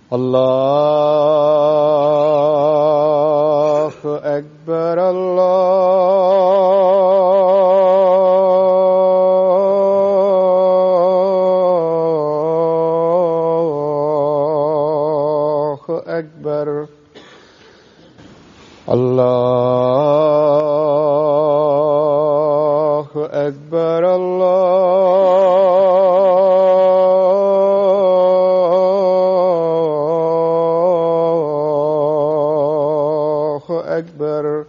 الله أكبر الله أكبر الله أكبر الله أكبر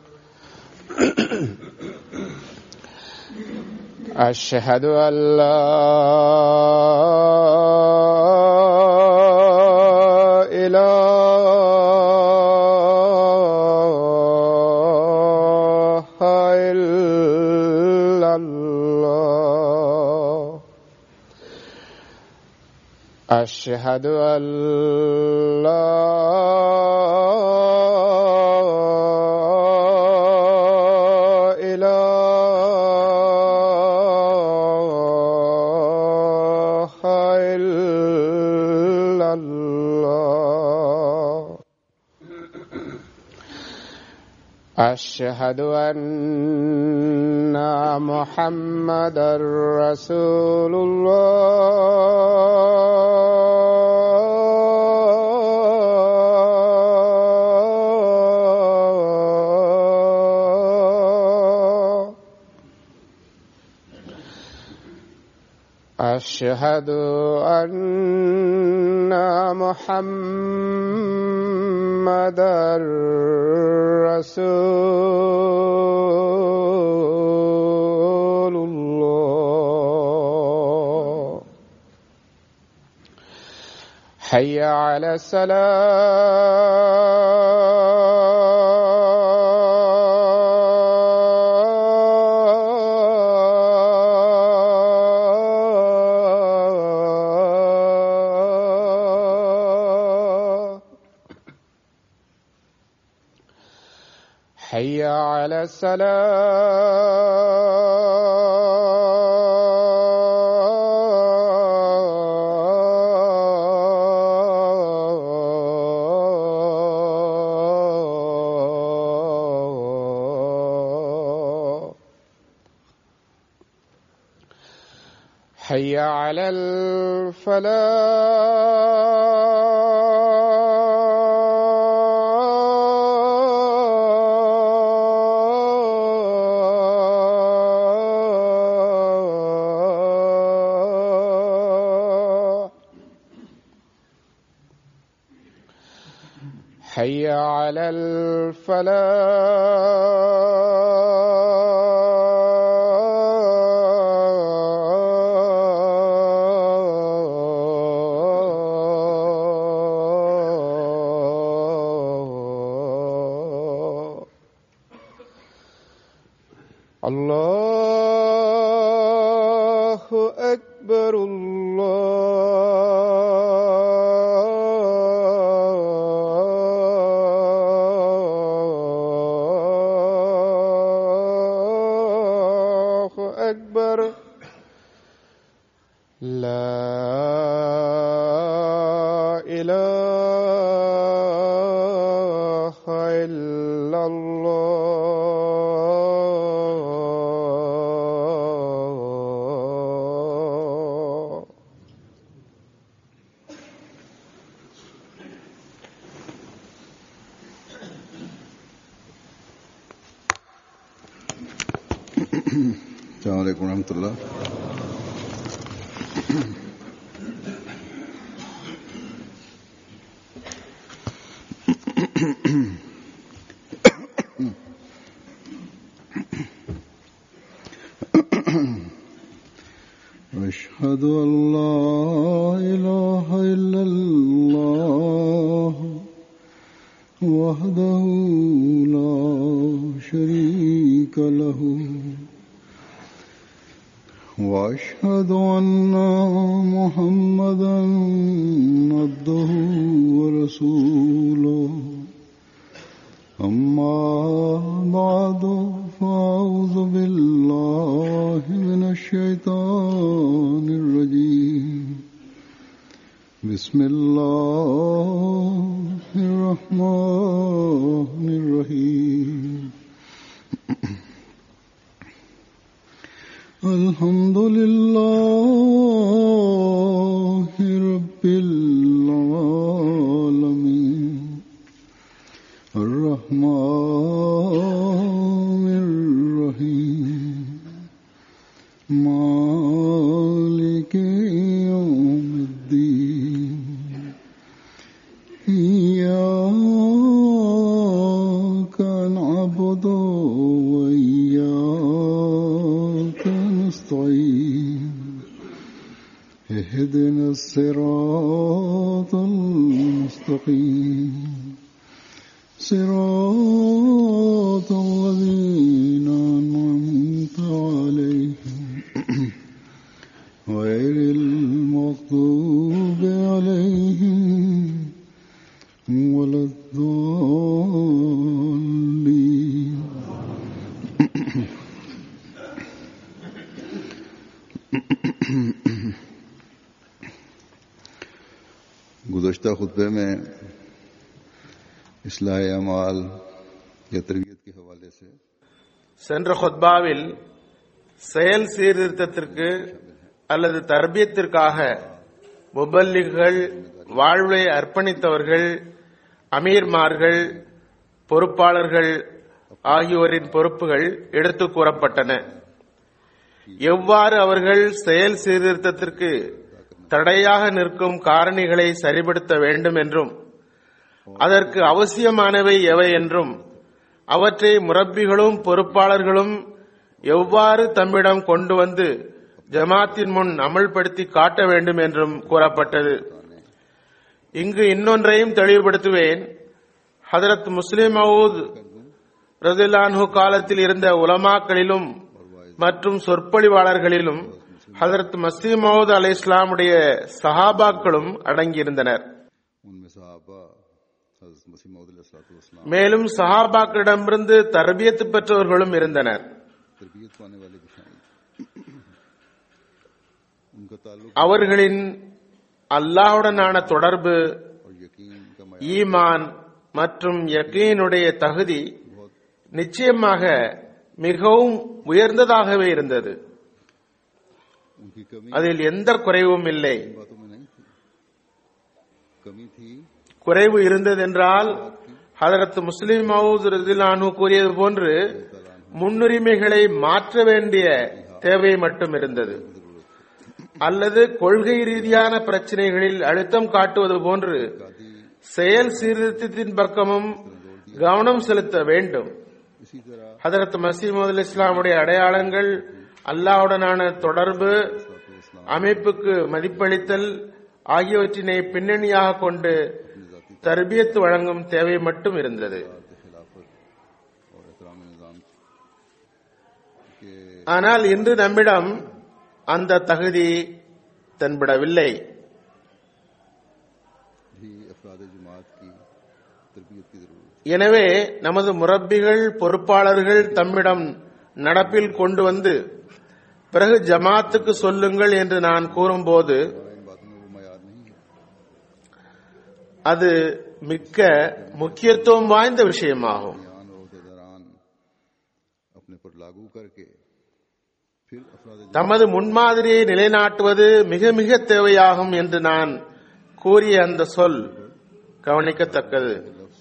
أشهد أن لا إله إلا الله أشهد أن لا إله إلا الله أشهد أن محمدا رسول الله أشهد أن محمدا رسول الله حي على السلام حي على السلام حي على الفلاح حي على الفلاح الله أكبر الله أكبر لا إله إلا الله السلام عليكم ورحمة الله أشهد أن لا إله إلا الله وحده لا شريك له واشهد ان محمدا عبده ورسوله اما بعد فاعوذ بالله من الشيطان الرجيم بسم الله الحمد لله رب العالمين الرحمن الرحيم مالك يوم الدين إياك نعبد وإياك نستعين اهدنا الصراط المستقيم صراط الذين أنعمت عليهم غير المغضوب عليهم ولا الضالين गुज़श्ता खुतबे में इसलाह अमाल या तरबियत के हवाले से சென்ற ஹொத்பாவில் செயல் சீர்திருத்தத்திற்கு அல்லது தர்பியத்திற்காக முபல்லிகள் வாழ்வை அர்ப்பணித்தவர்கள் அமீர்மார்கள் பொறுப்பாளர்கள் ஆகியோரின் பொறுப்புகள் எடுத்துக் கூறப்பட்டன எவ்வாறு அவர்கள் செயல் சீர்திருத்தத்திற்கு தடையாக நிற்கும் காரணிகளை சரிபடுத்த வேண்டும் என்றும் அதற்கு அவசியமானவை எவை என்றும் அவற்றை முரப்பிகளும் பொறுப்பாளர்களும் எவ்வாறு தம்மிடம் கொண்டு வந்து ஜமாத்தின் முன் அமல்படுத்தி காட்ட வேண்டும் என்றும் கூறப்பட்டது இங்கு இன்னொன்றையும் தெளிவுபடுத்துவேன் ஹதரத் முஸ்லிம் மவுத் ரதிலான்ஹு காலத்தில் இருந்த உலமாக்களிலும் மற்றும் சொற்பொழிவாளர்களிலும் ஹதரத் மசீம் மவுத் அலை இஸ்லாமுடைய சஹாபாக்களும் அடங்கியிருந்தனர் उनमें सहाबा हजरत मसीह मसीम மேலும் சஹாபாக்களிடமிருந்து தர்பியத்து பெற்றவர்களும் இருந்தனர் तरबियत पाने वाले भी शामिल थे। उनका ताल्लुक அவர்களின் அல்லாஹுடனான தொடர்பு और यकीन का माया ஈமான் மற்றும் யக்கீனுடைய தகுதி நிச்சயமாக மிகவும் உயர்ந்ததாகவே இருந்தது उनकी कमी அதில் எந்த குறைவும் இல்லை इन बातों में नहीं थी कमी थी குறைவு இருந்ததென்றால் ஹதரத் முஸ்லிம் மவுத் ரதிலானு கூறியது போன்று முன்னுரிமைகளை மாற்ற வேண்டிய தேவை மட்டும் இருந்தது அல்லது கொள்கை ரீதியான பிரச்சனைகளில் அழுத்தம் காட்டுவது போன்று செயல் சீர்திருத்தத்தின் பக்கமும் கவனம் செலுத்த வேண்டும் इसी तरह ஹதரத் மசீமது இஸ்லாமுடைய அடையாளங்கள் அல்லாஹ்வுடனான தொடர்பு அமைப்புக்கு மதிப்பளித்தல் ஆகியவற்றினை பின்னணியாக கொண்டு தர்பியத்து வழங்கும் தேவை மட்டும் இருந்தது के खिलाफत और एहतराम निज़ाम के ஆனால் இன்று நம்மிடம் அந்த தகுதி தென்படவில்லை भी अफराद जमात की तरबियत की जरूरत எனவே நமது முரப்பிகள் பொறுப்பாளர்கள் தம்மிடம் நடப்பில் கொண்டு வந்து பிறகு ஜமாத்துக்கு சொல்லுங்கள் என்று நான் கூறும்போது है इन बातों में वो मैार नहीं है அது மிக்க முக்கியத்துவம் வாய்ந்த விஷயமாகும் बयान और अहदेदारान अपने पर लागू करके फिर अफराद தமது முன்மாதிரியை நிலைநாட்டுவது மிக மிக தேவையாகும் என்று நான் கூறிய அந்த சொல் கவனிக்கத்தக்கது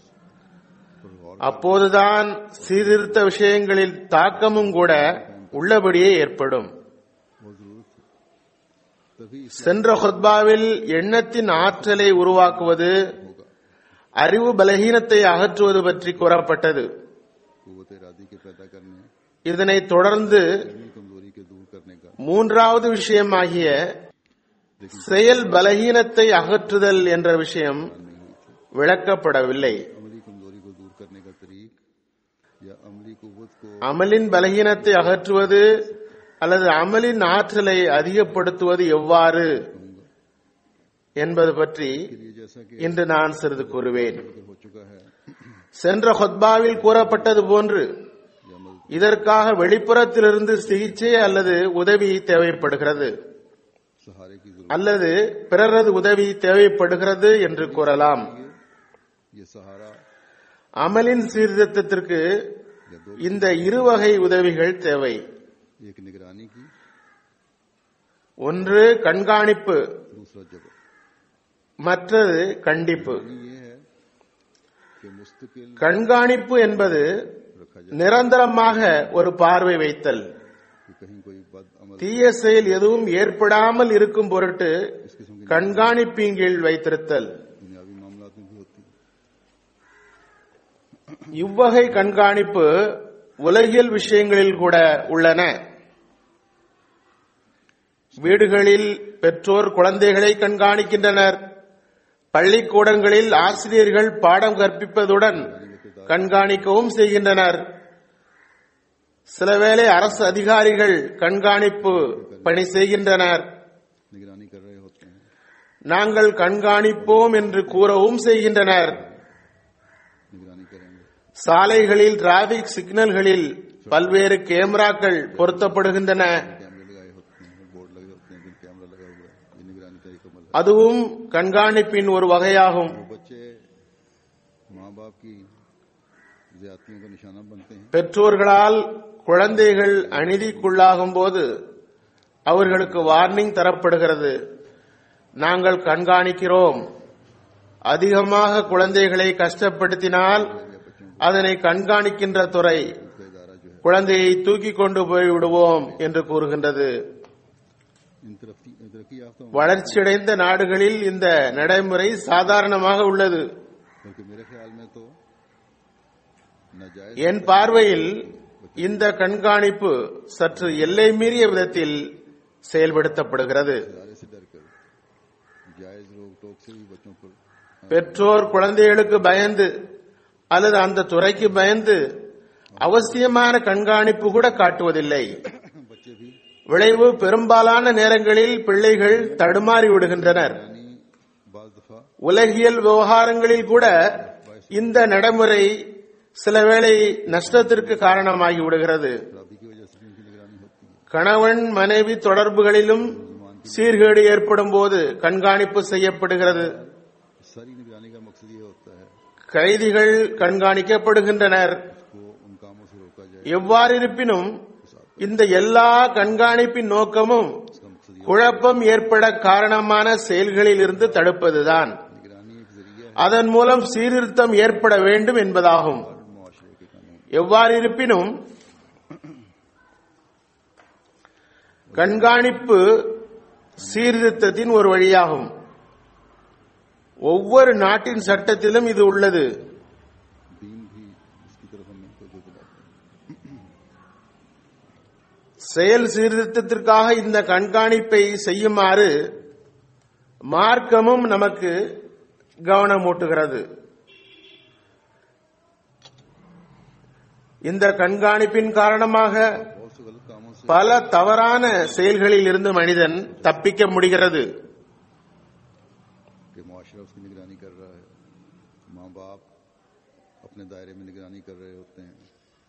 அப்போதுதான் சீர்திருத்த விஷயங்களில் தாக்கமும் கூட உள்ளபடியே ஏற்படும் वो जरूरत है तभी சென்ற ஹுத்பாவில் எண்ணத்தின் ஆற்றலை உருவாக்குவது அறிவு பலகீனத்தை அகற்றுவது பற்றி கூறப்பட்டது कुत इरादी के पैदा करने இதனைத் தொடர்ந்து अपनी कमजोरी के दूर करने का மூன்றாவது விஷயமாகிய செயல் பலகீனத்தை அகற்றுதல் என்ற விஷயம் விளக்கப்படவில்லை अमली कमजोरी को दूर करने का तरीक या अमली कुत को அமலின் பலகீனத்தை அகற்றுவது அல்லது அமலின் ஆற்றலை அதிகப்படுத்துவது எவ்வாறு என்பது பற்றி लिए जैसा कि இன்று நான் சிறிது கூறுவேன் जिक्र हो चुका है சென்ற ஹொத்பாவில் கூறப்பட்டது போன்று या अमल இதற்காக வெளிப்புறத்திலிருந்து சிகிச்சை அல்லது உதவி தேவைப்படுகிறது सहारे की जरूरत அல்லது பிறரது உதவி தேவைப்படுகிறது என்று கூறலாம் ये सहारा அமலின் சீர்திருத்தத்திற்கு இந்த இரு வகை உதவிகள் தேவை एक निगरानी की ஒன்று கண்காணிப்பு दूसरा जबर மற்றது கண்டிப்பு ये है कि मुस्तकिल கண்காணிப்பு என்பது रखा जाए நிரந்தரமாக ஒரு பார்வை வைத்தல் कि कहीं कोई बद अमल தீய செயல் எதுவும் ஏற்படாமல் இருக்கும் பொருட்டு इस किस्म की கண்காணிப்பின் கீழ் வைத்திருத்தல் दुनियावी मामला में भी होती है இவ்வகை கண்காணிப்பு உலகியல் விஷயங்களில் கூட உள்ளன வீடுகளில் பெற்றோர் குழந்தைகளை கண்காணிக்கின்றனர் பள்ளிக்கூடங்களில் ஆசிரியர்கள் பாடம் கற்பிப்பதுடன் கண்காணிக்கவும் செய்கின்றனர் சிலவேளை அரசு அதிகாரிகள் கண்காணிப்பு பணி செய்கின்றனர் निगरानी कर रहे होते हैं நாங்கள் கண்காணிப்போம் என்று கூறவும் செய்கின்றனர் निगरानी करेंगे சாலைகளில் டிராபிக் சிக்னல்களில் பல்வேறு கேமராக்கள் பொருத்தப்படுகின்றன कैमरे लगाए होते हैं बोर्ड लगे होते हैं जिन कैमरा लगा हुआ है ये निगरानी का एक अमल है அதுவும் கண்காணிப்பின் ஒரு வகையாகும் जो बच्चे माँ बाप की ज्यादतियों का निशाना बनते हैं பெற்றோர்களால் குழந்தைகள் அநீதிக்குள்ளாகும் போது அவர்களுக்கு வார்னிங் தரப்படுகிறது நாங்கள் கண்காணிக்கிறோம் அதிகமாக குழந்தைகளை கஷ்டப்படுத்தினால் அதனை கண்காணிக்கின்ற துறை उसका इदारा जो है குழந்தையை தூக்கி கொண்டு போய் விடுவோம் என்று கூறுகின்றது इन तरक्की तरक्की याफ्ता வளர்ச்சியடைந்த நாடுகளில் இந்த நடைமுறை சாதாரணமாக உள்ளது बल्कि मेरे ख्याल में तो नाजायज என் பார்வையில் இந்த கண்காணிப்பு சற்று எல்லை மீறிய விதத்தில் செயல்படுத்தப்படுகிறது इदारे से डर कर जायज रोक टोक से भी बच्चों पर பெற்றோர் குழந்தைகளுக்கு பயந்து அல்லது அந்த துறைக்கு பயந்து அவசியமான கண்காணிப்பு கூட காட்டுவதில்லை बच्चे भी விளைவு பெரும்பாலான நேரங்களில் பிள்ளைகள் தடுமாறி விடுகின்றனர் यानी बाज दफा உலகியல் விவகாரங்களில் கூட இந்த நடைமுறை சில வேளை நஷ்டத்திற்கு காரணமாகி விடுகிறது खराबी की वजह से भी उनकी निगरानी होती है கணவன் மனைவி தொடர்புகளிலும் சீர்கேடு ஏற்படும் போது கண்காணிப்பு செய்யப்படுகிறது सारी निगरानी का मकसद ये होता है கைதிகள் கண்காணிக்கப்படுகின்றனர் उसको उन कामों से रोका जाए எவ்வாறு இருப்பினும் இந்த எல்லா கண்காணிப்பின் நோக்கமும் इसका मकसद ये குழப்பம் ஏற்பட காரணமான செயல்களில் இருந்து தடுப்பதுதான் निगरानी एक जरिया है அதன் மூலம் சீர்திருத்தம் ஏற்பட வேண்டும் என்பதாகும் हर मुआशरे के कानून எவ்வாறு இருப்பினும் கண்காணிப்பு சீர்திருத்தத்தின் ஒரு வழியாகும் ஒவ்வொரு நாட்டின் சட்டத்திலும் இது உள்ளது दीन भी इसकी तरफ हमें तवज्जो दिलाते हैं செயல் சீர்திருத்தத்திற்காக இந்த கண்காணிப்பை செய்யுமாறு மார்க்கமும் நமக்கு கவனமூட்டுகிறது இந்த கண்காணிப்பின் காரணமாக बहुत से गलत कामों से பல தவறான செயல்களில் இருந்து மனிதன் தப்பிக்க முடிகிறது कि मुआशरा उसकी निगरानी कर रहा है माँ बाप अपने दायरे में निगरानी कर रहे होते हैं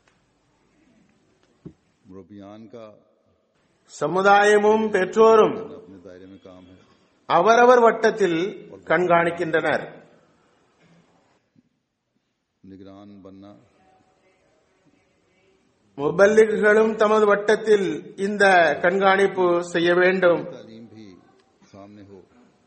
मुरबियान का சமுதாயமும் பெற்றோரும் अपने दायरे में काम है அவரவர் வட்டத்தில் கண்காணிக்கின்றனர் निगरान बनना முபல்லிகுகளும் தமது வட்டத்தில் இந்த கண்காணிப்பு செய்ய வேண்டும் तालीम भी सामने हो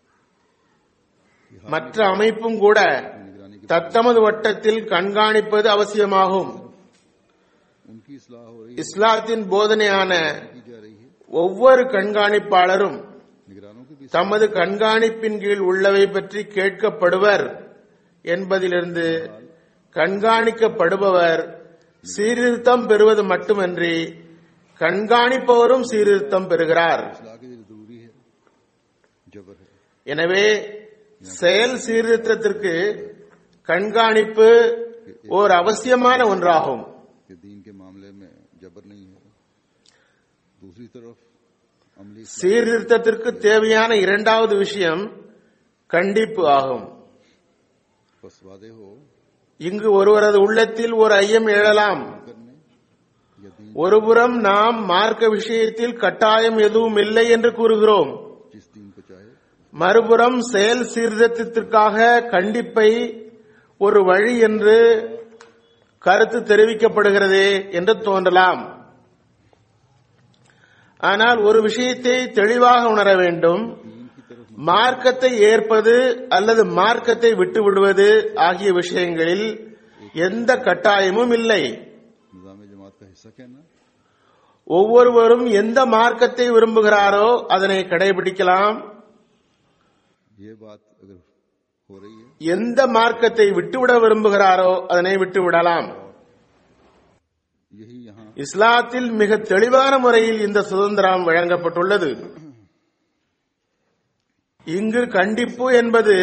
மற்ற அமைப்பும் கூட निगरानी की தத்தமது வட்டத்தில் கண்காணிப்பது அவசியமாகும் उनकी इसलाह हो रही இஸ்லாத்தின் போதனையான की जा रही है ஒவ்வொரு கண்காணிப்பாளரும் निगरानों की भी தமது கண்காணிப்பின் கீழ் உள்ளவை பற்றி கேட்கப்படுவர் என்பதிலிருந்து கண்காணிக்கப்படுபவர் சீர்திருத்தம் பெறுவது மட்டுமன்றி கண்காணிப்பவரும் சீர்திருத்தம் பெறுகிறார் इसलाह के लिए जरूरी है जबर है எனவே செயல் சீர்திருத்தத்திற்கு கண்காணிப்பு ஓர் அவசியமான ஒன்றாகும் कि दीन के मामले में जबर नहीं है दूसरी तरफ अमली சீர்திருத்தத்திற்கு தேவையான இரண்டாவது விஷயம் கண்டிப்பு ஆகும் बस वादे हो இங்கு ஒருவரது உள்ளத்தில் ஒரு ஐயம் எழலாம் करने या दीन ஒருபுறம் நாம் மார்க்க விஷயத்தில் கட்டாயம் எதுவும் இல்லை என்று கூறுகிறோம் जिस दीन को चाहे மறுபுறம் செயல் சீர்திருத்தத்திற்காக கண்டிப்பை ஒரு வழி என்று கருத்து தெரிவிக்கப்படுகிறதே என்று தோன்றலாம் ஆனால் ஒரு விஷயத்தை தெளிவாக உணர வேண்டும் மார்க்கத்தை ஏற்பது அல்லது மார்க்கத்தை விட்டு விடுவது ஆகிய விஷயங்களில் எந்த கட்டாயமும் இல்லை निज़ाम जमात का हिस्सा कहना ஒவ்வொருவரும் எந்த மார்க்கத்தை விரும்புகிறாரோ அதனை கடைபிடிக்கலாம் ये बात अगर हो रही है எந்த மார்க்கத்தை விட்டுவிட விரும்புகிறாரோ அதனை விட்டுவிடலாம் यही यहाँ இஸ்லாத்தில் மிக தெளிவான முறையில் இந்த சுதந்திரம் வழங்கப்பட்டுள்ளது இங்கு கண்டிப்பு என்பது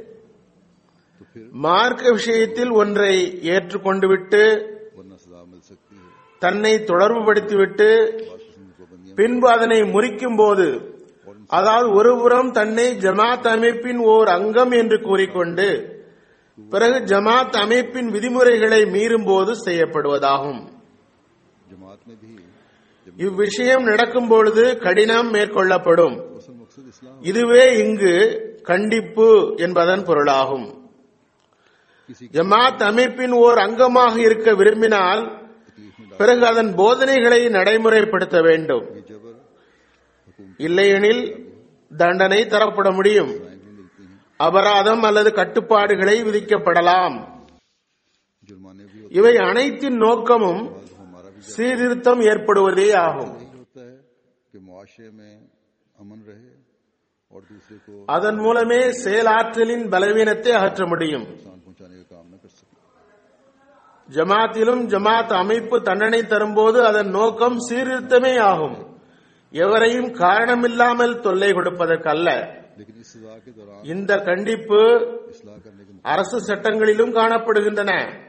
तो फिर மார்க்க விஷயத்தில் ஒன்றை ஏற்றுக்கொண்டு விட்டு वरना सजा मिल सकती है தன்னை தொடர்புபடுத்திவிட்டு बात किस्म की पाबंदियां பின்பு அதனை முறிக்கும் போது அதாவது ஒருபுறம் தன்னை ஜமாத் அமைப்பின் ஓர் அங்கம் என்று கூறிக்கொண்டு பிறகு ஜமாத் அமைப்பின் விதிமுறைகளை மீறும் போது செய்யப்படுவதாகும் जमात में भी जब இவ்விஷயம் நடக்கும் பொழுது கடினம் மேற்கொள்ளப்படும் असल मकसद इस्लाम இதுவே இங்கு கண்டிப்பு என்பதன் பொருளாகும் किसी ஜமாத் அமைப்பின் ஓர் அங்கமாக இருக்க விரும்பினால் तकलीफ में பிறகு அதன் போதனைகளை நடைமுறைப்படுத்த வேண்டும் ये जबर हुकूमत இல்லையெனில் தண்டனை தரப்பட முடியும் भी मिलती हैं அபராதம் அல்லது கட்டுப்பாடுகளை விதிக்கப்படலாம் जुर्माने भी होते இவை அனைத்தின் நோக்கமும் हैं और हमारा भी சீர்திருத்தம் ஏற்படுவதே ஆகும் यही होता है कि मुआशरे में अमन रहे और दूसरे को அதன் மூலமே செயலாற்றலின் பலவீனத்தை அகற்ற முடியும் नुकसान पहुंचाने का काम न कर सके ஜமாத்திலும் ஜமாத் அமைப்பு தண்டனை தரும்போது அதன் நோக்கம் சீர்திருத்தமே ஆகும் எவரையும் காரணமில்லாமல் தொல்லை கொடுப்பதற்கல்ல लेकिन इस सजा के दौरान இந்த கண்டிப்பு इसलाह करने के அரசு சட்டங்களிலும் காணப்படுகின்றன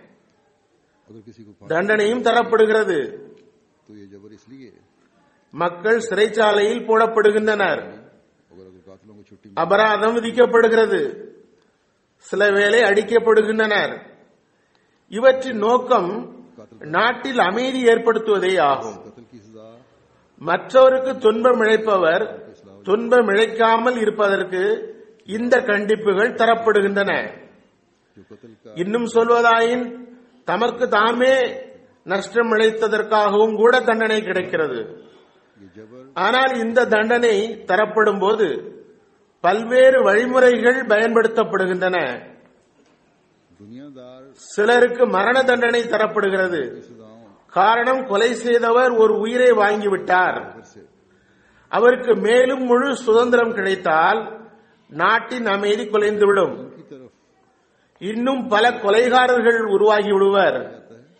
अगर किसी को फांसी தண்டனையும் தரப்படுகிறது तो ये जबर इसलिए மக்கள் சிறைச்சாலையில் போடப்படுகின்றனர் अगर अगर कातिलों को छुट्टी அபராதம் விதிக்கப்படுகிறது சில வேளை அடிக்கப்படுகின்றனர் இவற்றின் நோக்கம் நாட்டில் அமைதி ஏற்படுத்துவதே ஆகும் कत्ल की सजा மற்றவருக்கு துன்பம் இழைப்பவர் துன்பம் இழைக்காமல் இருப்பதற்கு இந்த கண்டிப்புகள் தரப்படுகின்றன जो कत्ल का இன்னும் சொல்வதாயின் தமக்கு தாமே நஷ்டம் இழைத்ததற்காகவும் கூட தண்டனை கிடைக்கிறது ये जबर ஆனால் இந்த தண்டனை தரப்படும் போது பல்வேறு வழிமுறைகள் பயன்படுத்தப்படுகின்றன दुनियादार சிலருக்கு மரண தண்டனை தரப்படுகிறது सजाओं காரணம் கொலை செய்தவர் ஒரு உயிரை வாங்கிவிட்டார் से அவருக்கு மேலும் முழு சுதந்திரம் கிடைத்தால் நாட்டின் அமைதி குலைந்துவிடும் की तरफ இன்னும் பல கொலைகாரர்கள் உருவாகி விடுவர் जाता है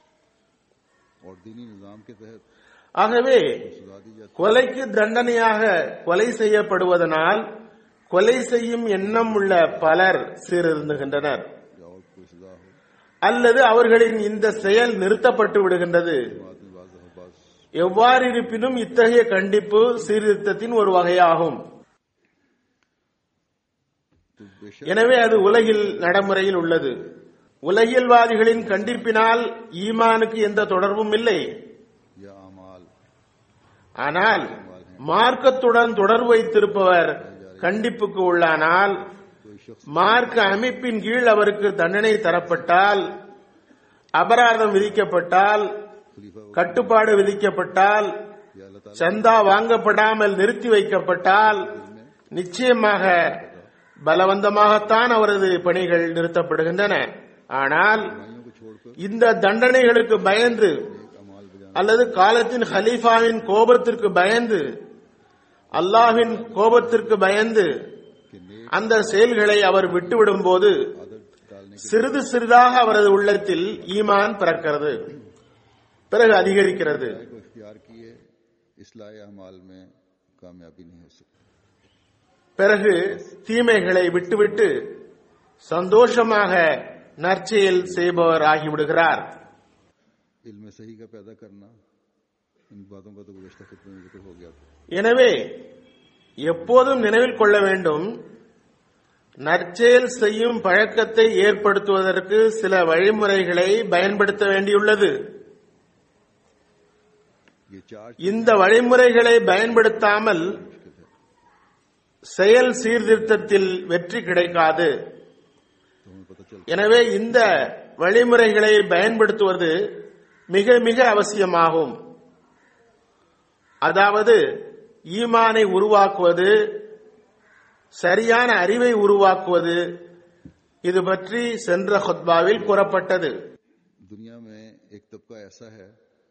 और दीनी निजाम के तहत ஆகவே सजा दी जाती கொலைக்கு தண்டனையாக கொலை செய்யப்படுவதனால் கொலை செய்யும் எண்ணம் உள்ள பலர் சீர்திருந்துகின்றனர் है या और कोई सजा हो அல்லது அவர்களின் இந்த செயல் நிறுத்தப்பட்டு விடுகின்றது बाद में बाज बाज எவ்வாறு இருப்பினும் இத்தகைய கண்டிப்பு சீர்திருத்தத்தின் ஒரு வகையாகும் तो बेशक எனவே அது உலகில் நடைமுறையில் உள்ளது உலகியல்வாதிகளின் கண்டிப்பினால் ஈமானுக்கு எந்த தொடர்பும் இல்லை या अमाल ஆனால் மார்க்கத்துடன் தொடர்பு வைத்திருப்பவர் கண்டிப்புக்கு உள்ளானால் कोई शख्स மார்க்க அமைப்பின் கீழ் அவருக்கு தண்டனை தரப்பட்டால் அபராதம் விதிக்கப்பட்டால் खलीफा கட்டுப்பாடு விதிக்கப்பட்டால் या अल्लाह ताला சந்தா வாங்கப்படாமல் நிறுத்தி வைக்கப்பட்டால் நிச்சயமாக பலவந்தமாகத்தான் அவரது பணிகள் நிறுத்தப்படுகின்றன ஆனால் बुराइयों को छोड़कर இந்த தண்டனைகளுக்கு பயந்து एक अमाल बजाना அல்லது காலத்தின் ஹலீஃபாவின் கோபத்திற்கு பயந்து அல்லாஹ்வின் கோபத்திற்கு பயந்து कि नेक அந்த செயல்களை அவர் விட்டுவிடும் போது आदत डालने के சிறிது சிறிதாக அவரது உள்ளத்தில் ஈமான் பிறக்கிறது பிறகு அதிகரிக்கிறது राय को इख्तियार किए इसलाह अमाल में कामयाबी नहीं हो सकती பிறகு தீமைகளை விட்டுவிட்டு சந்தோஷமாக நற்செயல் செய்பவர் ஆகிவிடுகிறார் इल्म सही का पैदा करना इन बातों का तो गुजशत खत्म में जिक्र हो गया था எனவே எப்போதும் நினைவில் கொள்ள வேண்டும் நற்செயல் செய்யும் பழக்கத்தை ஏற்படுத்துவதற்கு சில வழிமுறைகளை பயன்படுத்த வேண்டியுள்ளது ये चार இந்த வழிமுறைகளை பயன்படுத்தாமல் मुश्किल है செயல் சீர்திருத்தத்தில் வெற்றி கிடைக்காது तो हमें पता चल எனவே இந்த வழிமுறைகளை பயன்படுத்துவது மிக மிக அவசியமாகும் அதாவது ஈமானை உருவாக்குவது சரியான அறிவை உருவாக்குவது இது பற்றி சென்ற ஹுத்பாவில் கூறப்பட்டது दुनिया में एक तबका ऐसा है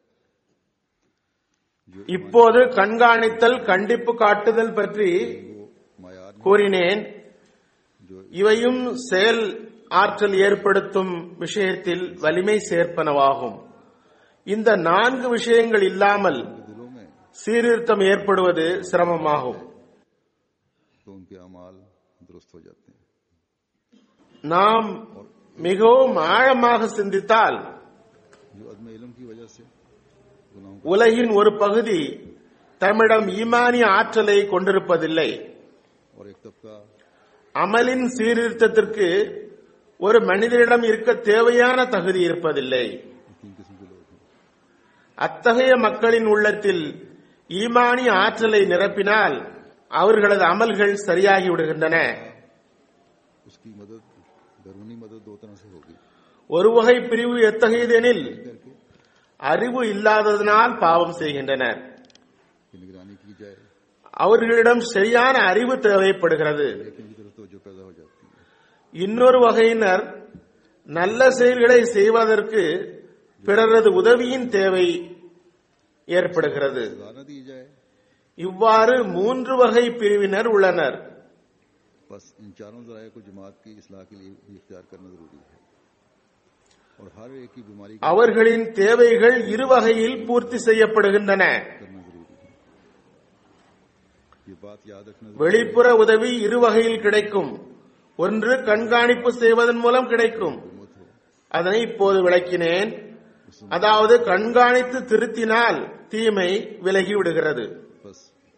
जो இப்போது கண்காணித்தல் கண்டிப்பு காட்டுதல் பற்றி वो मायार में கூறினேன் जो இவையும் செயல் ஆற்றல் ஏற்படுத்தும் விஷயத்தில் வலிமை சேர்ப்பனவாகும் இந்த நான்கு விஷயங்கள் இல்லாமல் दिलों में சீர்திருத்தம் ஏற்படுவது சிரமமாகும் तो उनके अमाल दुरुस्त हो जाते हैं நாம் மிகவும் ஆழமாக சிந்தித்தால் जो अदम इलम की वजह से गुनाहों உலகின் ஒரு பகுதி தம்மிடம் ஈமானி ஆற்றலை கொண்டிருப்பதில்லை का और एक तबका அமலின் சீர்திருத்தத்திற்கு ஒரு மனிதனிடம் இருக்க தேவையான தகுதி இருப்பதில்லை तीन किस्म के लोग हैं அத்தகைய மக்களின் உள்ளத்தில் ஈமானி ஆற்றலை நிரப்பினால் அவர்களது அமல்கள் சரியாகி விடுகின்றன उसकी मदद बैरूनी मदद दो तरह से होगी ஒரு வகை பிரிவு எத்தகையதெனில் करके அறிவு இல்லாததனால் பாவம் செய்கின்றனர் कि निगरानी की जाए அவர்களிடம் சரியான அறிவு தேவைப்படுகிறது लेकिन की तरफ तवज्जो पैदा हो जाती है இன்னொரு வகையினர் நல்ல செயல்களை செய்வதற்கு பிறரது உதவியின் தேவை ஏற்படுகிறது सजा न दी जाए இவ்வாறு மூன்று வகை பிரிவினர் உள்ளனர் बस इन चारों जराये को जमात की इसलाह के लिए भी इख्तियार करना जरूरी है और हर एक की बीमारी का அவர்களின் தேவைகள் இரு வகையில் பூர்த்தி செய்யப்படுகின்றன करना जरूरी है ये बात याद रखना जरूरी வெளிப்புற உதவி இரு வகையில் கிடைக்கும் ஒன்று கண்காணிப்பு செய்வதன் மூலம் கிடைக்கும் मत हो அதனை இப்போது விளக்கினேன் அதாவது கண்காணித்து திருத்தினால் தீமை விலகி விடுகிறது बस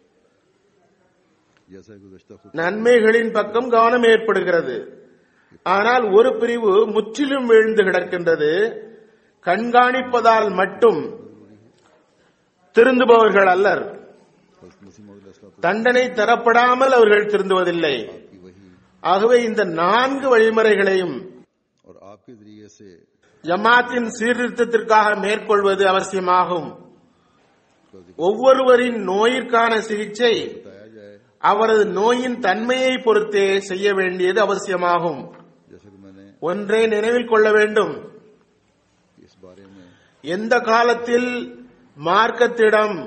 जैसा कि गुजश्ता खुद நன்மைகளின் பக்கம் கவனம் ஏற்படுகிறது ஆனால் ஒரு பிரிவு முற்றிலும் வீழ்ந்து கிடக்கின்றது கண்காணிப்பதால் மட்டும் திருந்துபவர்கள் அல்லர் हज़रत मसीह मौद अलैहिस्सलाम தண்டனை தரப்படாமல் அவர்கள் திருந்துவதில்லை की वही ஆகவே இந்த நான்கு வழிமுறைகளையும் और आपके जरिए से ஜமாத்தின் சீர்திருத்தத்திற்காக மேற்கொள்வது அவசியமாகும் का जिक्र ஒவ்வொருவரின் நோயிற்கான சிகிச்சை बताया जाए அவரது நோயின் தன்மையை பொறுத்தே செய்ய வேண்டியது அவசியமாகும் जैसा कि मैंने ஒன்றை நினைவில் கொள்ள வேண்டும் इस बारे में எந்த காலத்தில் மார்க்கத்திடம்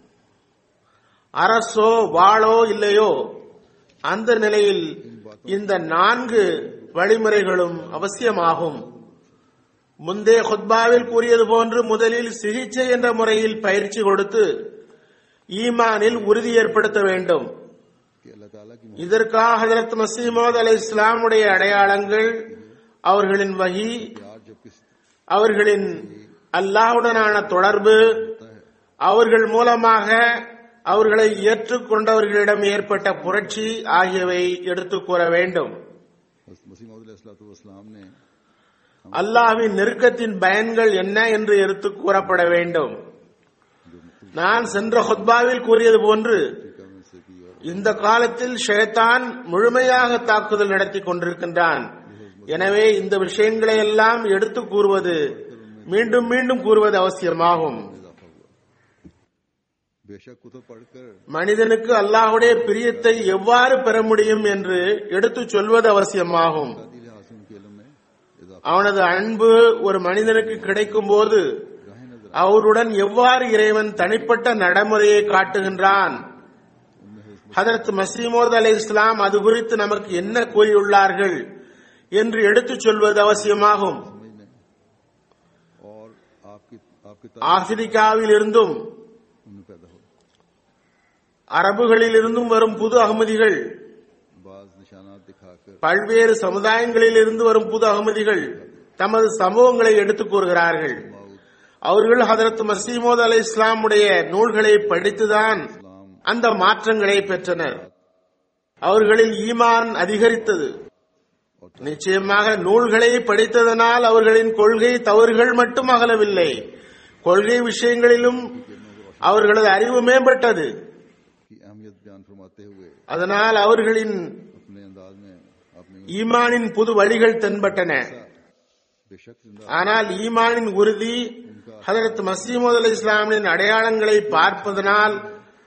அரசோ வாளோ இல்லையோ அந்த நிலையில் இந்த நான்கு வழிமுறைகளும் அவசியமாகும் முந்தைய ஹுத்பாவில் கூறியது போன்று முதலில் சிகிச்சை என்ற முறையில் பயிற்சி கொடுத்து ஈமானில் உறுதி ஏற்படுத்த வேண்டும் कि अल्लाह ताला की இதற்காக ஹஜரத் மசீமோத் அலை இஸ்லாமுடைய அடையாளங்கள் அவர்களின் வகி प्यार जब किस அவர்களின் அல்லாஹ்வுடனான தொடர்பு होता है அவர்கள் மூலமாக அவர்களை ஏற்றுக்கொண்டவர்களிடம் ஏற்பட்ட புரட்சி ஆகியவை எடுத்துக் கூற வேண்டும் हज़रत मसीह मौद अलैहिस्सलाम ने அல்லாஹ்வின் நெருக்கத்தின் பயன்கள் என்ன என்று எடுத்துக் கூறப்பட வேண்டும் நான் சென்ற ஹுத்பாவில் கூறியது போன்று अफ्रीका में से की और இந்த காலத்தில் ஷேத்தான் முழுமையாக தாக்குதல் நடத்தி கொண்டிருக்கின்றான் எனவே இந்த விஷயங்களை எல்லாம் எடுத்து கூறுவது மீண்டும் மீண்டும் கூறுவது அவசியமாகும் इजाफा हुआ बेशक कुतुब पढ़कर மனிதனுக்கு அல்லாஹ்வுடைய பிரியத்தை எவ்வாறு பெற முடியும் என்று எடுத்துச் சொல்வது அவசியமாகும் दिल हासिल के इल्म में इजाफा அவனது அன்பு ஒரு மனிதனுக்கு கிடைக்கும் போது गाहे नजर அவருடன் எவ்வாறு இறைவன் தனிப்பட்ட நடைமுறையை காட்டுகின்றான் उनमें हज़रत ஹதரத் மசீமோத் அலை இஸ்லாம் அது குறித்து நமக்கு என்ன கூறியுள்ளார்கள் என்று எடுத்துச் சொல்வது அவசியமாகும் समझने और आपकी आपकी ஆப்பிரிக்காவில் இருந்தும் उनमें पैदा हो அரபுகளில் இருந்தும் வரும் புது அகமதிகள் बाज निशानात दिखाकर பல்வேறு சமுதாயங்களில் இருந்து வரும் புது அகமதிகள் தமது சம்பவங்களை எடுத்துக் கூறுகிறார்கள் माऊद அவர்கள் ஹதரத் மசீமோத் அலை இஸ்லாமுடைய நூல்களை படித்துதான் इस्लाम அந்த மாற்றங்களை பெற்றனர் அவர்களில் ஈமான் அதிகரித்தது और நிச்சயமாக நூல்களை படித்ததனால் அவர்களின் கொள்கை தவறுகள் மட்டும் அகலவில்லை கொள்கை விஷயங்களிலும் அவர்களது அறிவு மேம்பட்டது की अहमियत बयान फरमाते हुए அதனால் அவர்களின் अपने अंदाज में आपने ஈமானின் புது வழிகள் தென்பட்டன बेशक जिंदा ஆனால் ஈமானின் உறுதி ஹதரத் மசீமது அலி இஸ்லாமின் அடையாளங்களை பார்ப்பதனால்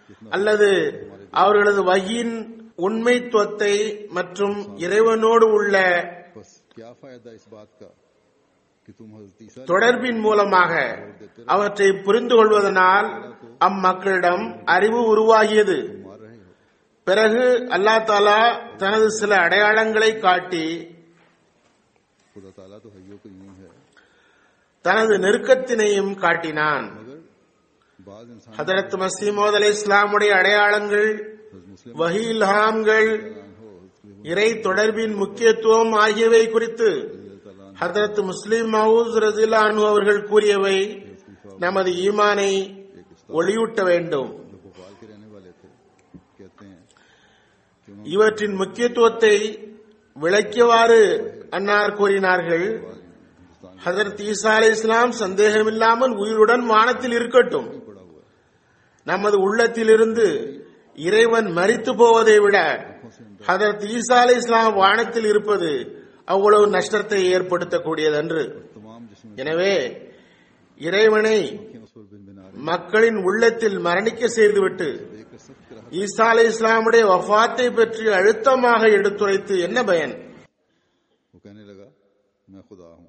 அல்லது அவர்களது வகியின் உண்மைத்துவத்தை மற்றும் இறைவனோடு உள்ள बस क्या फायदा इस बात का कि तुम हजरत ईसा தொடர்பின் மூலமாக அவற்றை புரிந்து கொள்வதனால் அம்மக்களிடம் அறிவு உருவாகியது मार रहे हो பிறகு அல்லாஹ் தாலா தனது சில அடையாளங்களை காட்டி खुदा ताला तो हयो करीम है தனது நெருக்கத்தினையும் காட்டினான் मगर बाज इंसान ஹதரத் மசீமோத் அலை இஸ்லாமுடைய அடையாளங்கள் हजरत मुस्लिम வஹீல்ஹாம்கள் हो हजरत இறை தொடர்பின் முக்கியத்துவம் ஆகியவை குறித்து ஹதரத் முஸ்லிம் மவுஸ் ரசிலானு அவர்கள் கூறியவை நமது ஈமானை ஒளியூட்ட வேண்டும் जो भोपाल के रहने वाले थे कहते हैं कि उन्होंने இவற்றின் முக்கியத்துவத்தை விளக்கியவாறு அன்னார் கூறினார்கள் हिंदुस्तान ஹதரத் ஈசா அலை இஸ்லாம் சந்தேகமில்லாமல் உயிருடன் வானத்தில் இருக்கட்டும் में पड़ा हुआ है நமது உள்ளத்திலிருந்து இறைவன் மரித்து போவதை விட ஹதரத் ஈசா அலை இஸ்லாம் வானத்தில் இருப்பது அவ்வளவு நஷ்டத்தை ஏற்படுத்தக்கூடியதன்று तमाम जिसमें எனவே இறைவனை आंखें उस पर बिन बिना रही மக்களின் உள்ளத்தில் மரணிக்க செய்துவிட்டு देखकर सब तरह ஈசா அலை இஸ்லாமுடைய வஃபாத்தை பற்றி அழுத்தமாக எடுத்துரைத்து என்ன பயன் वो कहने लगा मैं खुदा हूँ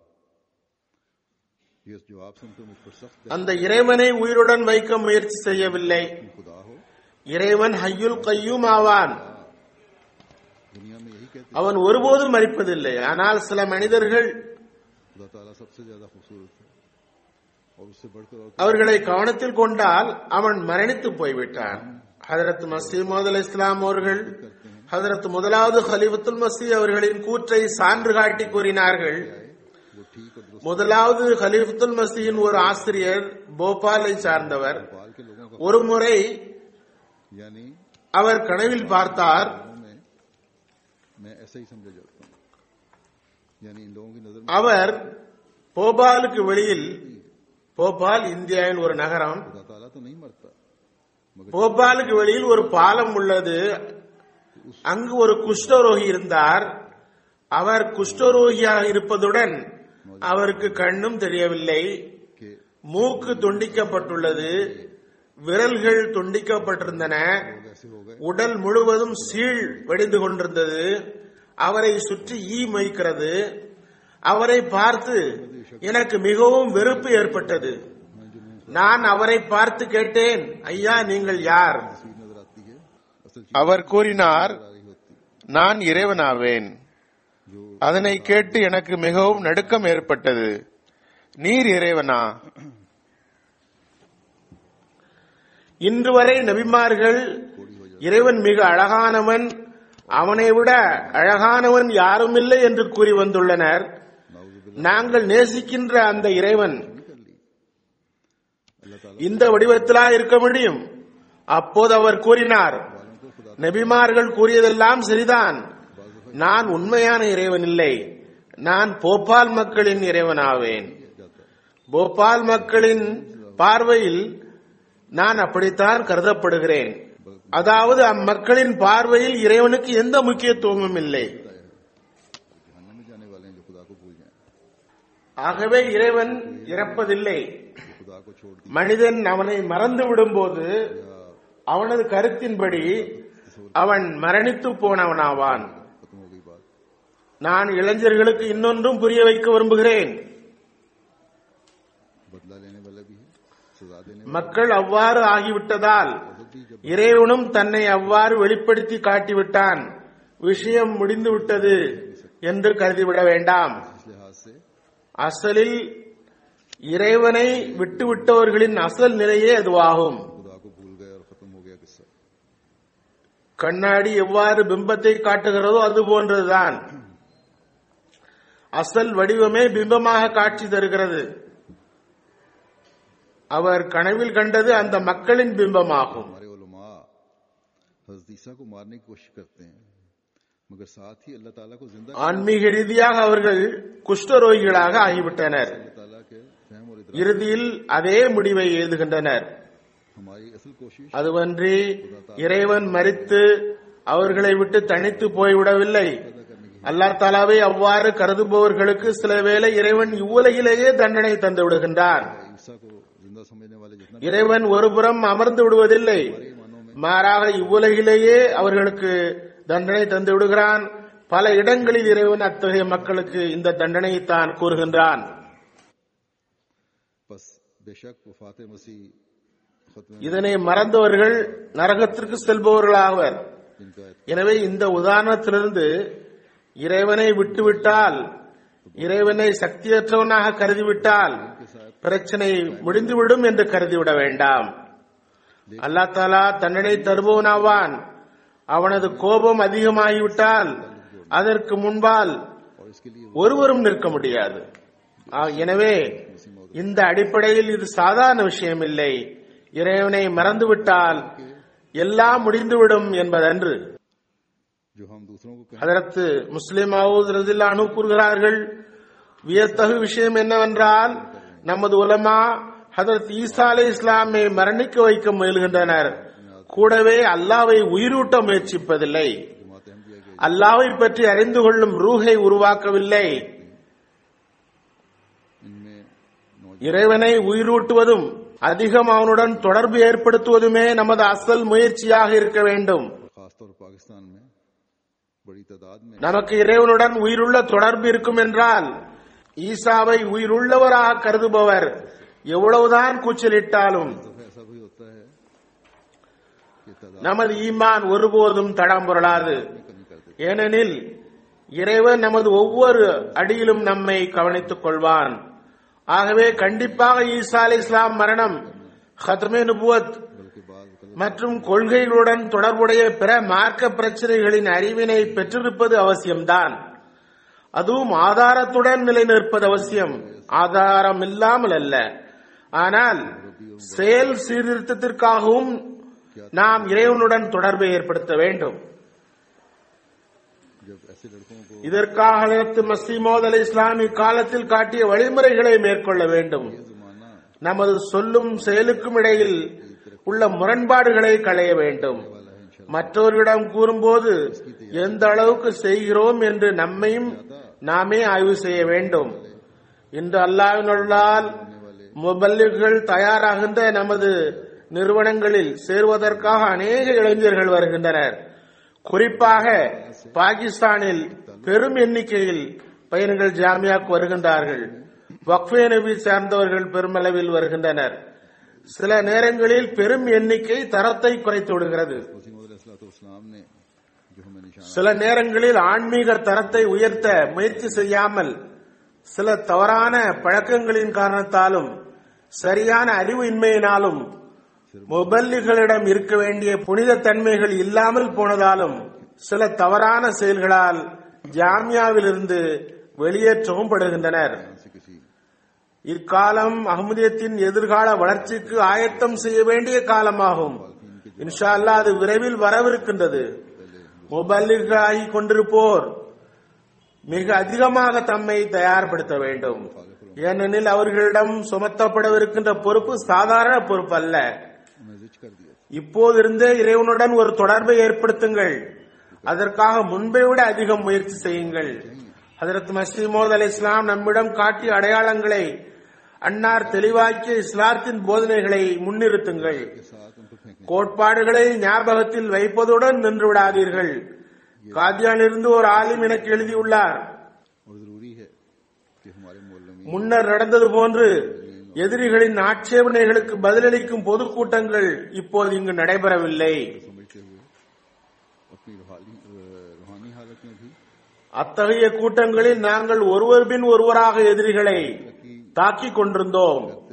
ये जवाब सुनकर मुझ पर सख्त அந்த இறைவனை உயிருடன் வைக்க முயற்சி செய்யவில்லை तुम खुदा हो இறைவன் ஹய்யுல் கையூம் ஆவான் दुनिया में यही कहते அவன் ஒருபோதும் மறிப்பதில்லை ஆனால் சில மனிதர்கள் खुदा ताला सबसे ज्यादा खूबसूरत है और उससे बढ़कर और அவர்களை கவனத்தில் கொண்டால் அவன் மரணித்து போய்விட்டான் ஹதரத் மசீமோத் அலை இஸ்லாம் அவர்கள் ஹதரத் முதலாவது ஹலிஃபத்துல் மசி அவர்களின் கூற்றை சான்று காட்டி கூறினார்கள் वो ठीक और दुरुस्त முதலாவது ஹலிஃபத்துல் மசியின் ஒரு ஆசிரியர் போபாலை சார்ந்தவர் बाल के लोगों का ஒரு முறை यानी அவர் கனவில் பார்த்தார் लोगों में मैं ऐसा ही समझा जाता हूँ यानी इन लोगों की नजर में அவர் போபாலுக்கு வெளியில் போபால் இந்தியாவின் ஒரு நகரம் खुदा ताला तो नहीं मरता मगर போபாலுக்கு வெளியில் ஒரு பாலம் உள்ளது அங்கு ஒரு குஷ்டரோகி இருந்தார் அவர் குஷ்டரோகியாக இருப்பதுடன் அவருக்கு கண்ணும் தெரியவில்லை के மூக்கு துண்டிக்கப்பட்டுள்ளது விரல்கள் துண்டிக்கப்பட்டிருந்தன ऐसे हो गए உடல் முழுவதும் சீழ் வடிந்து கொண்டிருந்தது அவரை சுற்றி ஈ மொய்க்கிறது அவரை பார்த்து எனக்கு மிகவும் வெறுப்பு ஏற்பட்டது நான் அவரை பார்த்து கேட்டேன் ஐயா நீங்கள் யார் तस्वीर नजर आती है असल चीज அவர் கூறினார் आ रही होती நான் இறைவனாவேன் जो அதனை கேட்டு எனக்கு மிகவும் நடுக்கம் ஏற்பட்டது நீர் இறைவனா இன்று வரை நபிமார்கள் இறைவன் மிக அழகானவன் அவனை விட அழகானவன் யாருமில்லை என்று கூறி வந்துள்ளனர் நாங்கள் நேசிக்கின்ற அந்த இறைவன் இந்த வடிவத்திலா இருக்க முடியும் அப்போது அவர் கூறினார் நபிமார்கள் கூறியதெல்லாம் சரிதான் நான் உண்மையான இறைவன் இல்லை நான் போபால் மக்களின் இறைவனாவேன் போபால் மக்களின் பார்வையில் நான் அப்படித்தான் கருதப்படுகிறேன் அதாவது அம்மக்களின் பார்வையில் இறைவனுக்கு எந்த முக்கியத்துவமும் இல்லை जहन्नम में जाने वाले हैं जो खुदा को भूल जाएं ஆகவே இறைவன் இறப்பதில்லை जो खुदा को छोड़ दिया மனிதன் அவனை மறந்து விடும்போது அவனது கருத்தின்படி அவன் மரணித்து போனவனாவான் खत्म हो गई बात நான் இளைஞர்களுக்கு இன்னொன்றும் புரிய வைக்க விரும்புகிறேன் बदला लेने वाला भी है सजा देने மக்கள் அவ்வாறு ஆகிவிட்டதால் இறைவனும் தன்னை அவ்வாறு வெளிப்படுத்தி காட்டிவிட்டான் விஷயம் முடிந்து விட்டது என்று கருதிவிட வேண்டாம் इस लिहाज से அசலில் இறைவனை விட்டுவிட்டவர்களின் அசல் நிலையே அதுவாகும் खुदा को भूल गए और खत्म हो गया किस्सा கண்ணாடி எவ்வாறு பிம்பத்தை காட்டுகிறதோ அது போன்றதுதான் அசல் வடிவமே பிம்பமாக காட்சி தருகிறது அவர் கனவில் கண்டது அந்த மக்களின் பிம்பமாகும் हमारे उलमा हजरत ईसा को मारने की कोशिश करते हैं मगर साथ ही अल्लाह ताला को जिंदा ஆன்மீக ரீதியாக அவர்கள் குஷ்டரோகிகளாக ஆகிவிட்டனர் अल्लाह ताला के फहम और इदराक இறுதியில் அதே முடிவை எழுதுகின்றனர் हमारी असल कोशिश அதுவன்றி இறைவன் மரித்து அவர்களை விட்டு தனித்து போய்விடவில்லை அல்லாஹ் தாலாவை அவ்வாறு கருதுபவர்களுக்கு சில வேளை இறைவன் இவ்வுலகிலேயே தண்டனை தந்து விடுகின்றார் ईसा को जिंदा समझने वाले जितना இறைவன் ஒருபுறம் அமர்ந்து விடுவதில்லை மாறாக இவ்வுலகிலேயே அவர்களுக்கு தண்டனை தந்து விடுகிறான் பல இடங்களில் இறைவன் அத்தகைய மக்களுக்கு இந்த தண்டனையை தான் கூறுகின்றான் बस बेशक वफात मसीह खत्म இதனை மறந்தவர்கள் நரகத்திற்கு செல்பவர்களாவர் जिनका எனவே இந்த உதாரணத்திலிருந்து இறைவனை விட்டுவிட்டால் இறைவனை சக்தியற்றவனாக கருதிவிட்டால் பிரச்சனை முடிந்துவிடும் என்று கருதிவிட வேண்டாம் அல்லா தாலா தண்டனை தருபவனாவான் அவனது கோபம் அதிகமாகிவிட்டால் அதற்கு முன்பால் और इसके लिए ஒருவரும் நிற்க முடியாது ஆ, எனவே இந்த அடிப்படையில் இது சாதாரண விஷயம் இல்லை இறைவனை மறந்துவிட்டால் எல்லாம் முடிந்துவிடும் என்பதன்று जो हम दूसरों को कहें அதற்கு முஸ்லிம் மவுத் ரதில்லானு கூறுகிறார்கள் வியத்தகு விஷயம் என்னவென்றால் நமது உலமா ஹதரத் ஈசா அலை இஸ்லாமை மரணிக்க வைக்க முயல்கின்றனர் கூடவே அல்லாவை உயிரூட்ட முயற்சிப்பதில்லை जमात अहमदिया के அல்லாவை பற்றி அறிந்து கொள்ளும் ரூஹை உருவாக்கவில்லை इनमें नौजवान இறைவனை உயிரூட்டுவதும் அதிகம் அவனுடன் தொடர்பு ஏற்படுத்துவதுமே நமது அசல் முயற்சியாக இருக்க வேண்டும் खासतौर पर पाकिस्तान में बड़ी तादाद में நமக்கு இறைவனுடன் உயிருள்ள தொடர்பு இருக்கும் என்றால் ஈசாவை உயிருள்ளவராக கருதுபவர் எவ்வளவுதான் கூச்சலிட்டாலும் दफा ऐसा भी होता है कि तादाद நமது ஈமான் ஒருபோதும் தடம்புரளாது में कमी कर देती ஏனெனில் இறைவன் நமது ஒவ்வொரு அடியிலும் நம்மை கவனித்துக் கொள்வான் ஆகவே கண்டிப்பாக ஈசா அலி இஸ்லாம் மரணம் ஹத்மே நுபுவத் है। बल्कि बाद कल மற்றும் கொள்கைகளுடன் தொடர்புடைய பிற மார்க்க பிரச்சனைகளின் அறிவினை பெற்றிருப்பது அவசியம்தான் அதுவும் ஆதாரத்துடன் நிலைநிற்பது அவசியம் ஆதாரம் இல்லாமல் அல்ல ஆனால் செயல் சீர்திருத்தத்திற்காகவும் நாம் இறைவனுடன் தொடர்பை ஏற்படுத்த வேண்டும் जब ऐसे लड़कों को இதற்காக ஹஜரத் மசீமோத் அலி இஸ்லாமி காலத்தில் காட்டிய வழிமுறைகளை மேற்கொள்ள வேண்டும் ये जमाना நமது சொல்லும் செயலுக்கும் இடையில் உள்ள முரண்பாடுகளை களைய வேண்டும் वाला है इंशाल्लाह மற்றவர்களிடம் கூறும்போது எந்த அளவுக்கு செய்கிறோம் என்று நம்மையும் நாமே ஆய்வு செய்ய வேண்டும் இன்று அல்லாவினுள்ளால் முபல்லிகள் தயாராகின்ற நமது நிறுவனங்களில் சேருவதற்காக அநேக இளைஞர்கள் வருகின்றனர் குறிப்பாக பாகிஸ்தானில் பெரும் எண்ணிக்கையில் பையன்கள் ஜாமியாக்கு வருகின்றார்கள் வக்ஃபே நபி சார்ந்தவர்கள் பெருமளவில் வருகின்றனர் சில நேரங்களில் பெரும் எண்ணிக்கை தரத்தை குறைத்து விடுகிறது वसीम ने जो हमें निशान சில நேரங்களில் ஆன்மீக தரத்தை உயர்த்த முயற்சி செய்யாமல் சில தவறான பழக்கங்களின் காரணத்தாலும் சரியான அறிவு இன்மையினாலும் முபல்லிகளிடம் இருக்க வேண்டிய புனித தன்மைகள் இல்லாமல் போனதாலும் சில தவறான செயல்களால் ஜாமியாவிலிருந்து வெளியேற்றவும் படுகின்றனர் से किसी இக்காலம் அகமதியத்தின் எதிர்கால வளர்ச்சிக்கு ஆயத்தம் செய்ய வேண்டிய காலமாகும் இன்ஷா அல்லாஹ் அது விரைவில் வரவிருக்கின்றது முபல்லிகாகி கொண்டிருப்போர் மிக அதிகமாக தம்மை தயார்படுத்த வேண்டும் ஏனெனில் அவர்களிடம் சுமத்தப்படவிருக்கின்ற பொறுப்பு சாதாரண பொறுப்பு அல்ல उन्हें जिच कर दिया இப்போதிருந்தே இறைவனுடன் ஒரு தொடர்பை ஏற்படுத்துங்கள் அதற்காக முன்பை விட அதிகம் முயற்சி செய்யுங்கள் ஹதரத் மசீமோத் அலி இஸ்லாம் நம்மிடம் காட்டிய அடையாளங்களை அன்னார் தெளிவாக்கிய இஸ்லாத்தின் போதனைகளை முன்னிறுத்துங்கள் के साथ उनको फेंकने கோட்பாடுகளை ஞாபகத்தில் வைப்பதுடன் நின்று விடாதீர்கள் காதியானிலிருந்து ஒரு ஆலிம் எனக்கு எழுதியுள்ளார் और जरूरी है कि हमारे मोहल्ले முன்னர் நடந்தது போன்று எதிரிகளின் ஆட்சேபனைகளுக்கு பதிலளிக்கும் பொதுக்கூட்டங்கள் இப்போது இங்கு நடைபெறவில்லை समझते हुए अपनी रूहानी रूहानी हालत में भी அத்தகைய கூட்டங்களில் நாங்கள் ஒருவர் பின் ஒருவராக எதிரிகளை தாக்கிக் கொண்டிருந்தோம் करते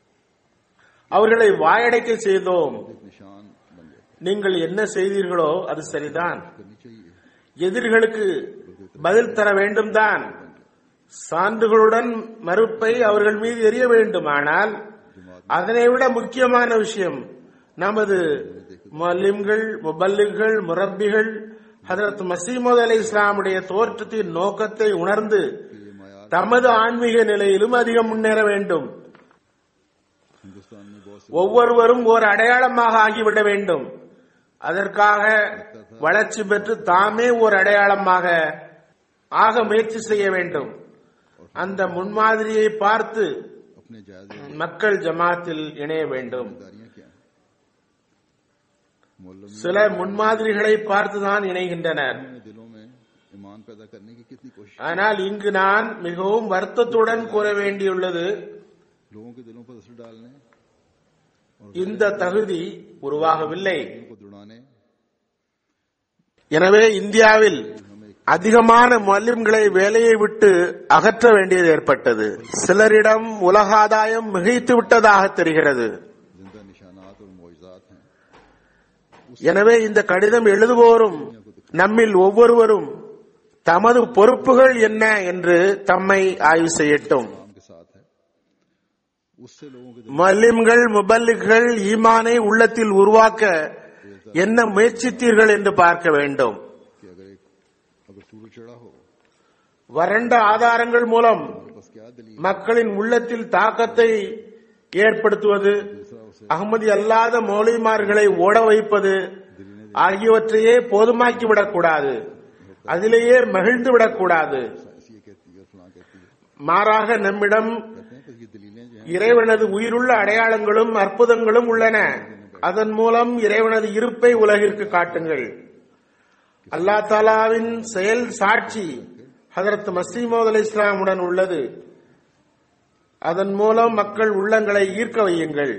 அவர்களை வாயடைக்க செய்தோம் एक निशान बन जाते நீங்கள் என்ன செய்தீர்களோ அது சரிதான் करनी चाहिए எதிரிகளுக்கு பதில் தர வேண்டும் தான் சான்றுகளுடன் மறுப்பை அவர்கள் மீது எரிய வேண்டும் ஆனால் அதனை விட முக்கியமான விஷயம் நமது மலிம்கள் முபல்லிகள் முரப்பிகள் ஹதரத் மசீமது அலி இஸ்லாமுடைய தோற்றத்தின் நோக்கத்தை உணர்ந்து कि ये माया தமது ஆன்மீக நிலையிலும் அதிகம் முன்னேற வேண்டும் हिंदुस्तान में बहुत से ஒவ்வொருவரும் ஒரு அடையாளமாக ஆகிவிட வேண்டும் அதற்காக வளர்ச்சி பெற்று தாமே ஒரு அடையாளமாக ஆக முயற்சி செய்ய வேண்டும் அந்த முன்மாதிரியை பார்த்து अपने जायज மக்கள் ஜமாத்தில் இணைய வேண்டும் जिम्मेदारियां क्या हैं मोहल्लों में சில முன்மாதிரிகளை பார்த்துதான் இணைகின்றனர் उन्होंने दिलों में ईमान पैदा करने की कितनी कोशिश ஆனால் இங்கு நான் மிகவும் வருத்தத்துடன் கூற வேண்டியுள்ளது लोगों के दिलों पर असर डालने இந்த தகுதி உருவாகவில்லை दिलों को दुड़ाने எனவே இந்தியாவில் அதிகமான மல்லிம்களை வேலையை விட்டு அகற்ற வேண்டியது ஏற்பட்டது சிலரிடம் உலக ஆதாயம் மிகைத்து விட்டதாக தெரிகிறது जिंदा निशानात और मुआजात हैं எனவே இந்த கடிதம் எழுதுவோரும் நம்மில் ஒவ்வொருவரும் தமது பொறுப்புகள் என்ன என்று தம்மை ஆய்வு செய்யட்டும் काम के साथ है उससे लोगों के दिल மல்லிம்கள் முபல்லிகள் ஈமானை உள்ளத்தில் உருவாக்க என்ன முயற்சித்தீர்கள் என்று பார்க்க வேண்டும் कि अगर एक अगर सूरज चढ़ा हो வறண்ட ஆதாரங்கள் மூலம் हमारे पास क्या दलील மக்களின் உள்ளத்தில் தாக்கத்தை ஏற்படுத்துவது दूसरा उसे அகமதி अல்லாத மௌலிமார்களை ஓட வைப்பது ஆகியவற்றையே போதுமாக்கி விடக்கூடாது அதிலேயே மகிழ்ந்து விடக்கூடாது साइंस ये कहती है और फलां कहती है மாறாக நம்மிடம் कहते हैं कि ये दलीलें जो हैं இறைவனது உயிருள்ள அடையாளங்களும் அற்புதங்களும் உள்ளன அதன் மூலம் இறைவனது இருப்பை உலகிற்கு காட்டுங்கள் அல்லா தாலாவின் செயல் சாட்சி ஹதரத் மசீமோத் அலி இஸ்லாமுடன் உள்ளது அதன் மூலம் மக்கள் உள்ளங்களை ஈர்க்க வையுங்கள்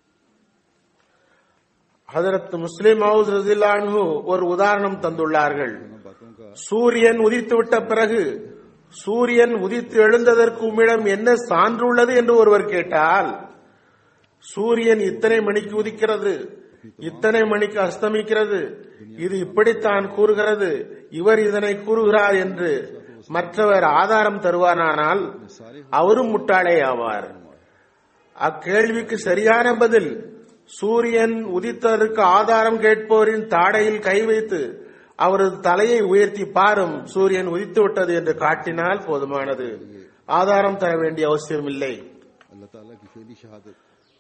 ஹதரத் முஸ்லிம் ஹவுஸ் ரசிலான்ஹு ஒரு உதாரணம் தந்துள்ளார்கள் इन बातों का சூரியன் உதித்துவிட்ட பிறகு சூரியன் உதித்து எழுந்ததற்கு உம்மிடம் என்ன சான்று உள்ளது என்று ஒருவர் கேட்டால் சூரியன் இத்தனை மணிக்கு உதிக்கிறது இத்தனை மணிக்கு அஸ்தமிக்கிறது இது இப்படித்தான் கூறுகிறது இவர் இதனை கூறுகிறார் என்று மற்றவர் ஆதாரம் தருவாரானால் அவரும் முட்டாளே ஆவார் அக்கேள்விக்கு சரியான பதில் சூரியன் உதித்ததற்கு ஆதாரம் கேட்போரின் தாடையில் கை வைத்து அவரது தலையை உயர்த்தி பாரும் சூரியன் உதித்து விட்டது என்று காட்டினால் போதுமானது ஆதாரம் தர வேண்டிய அவசியம் இல்லை अल्लाह ताला की फेली शहादत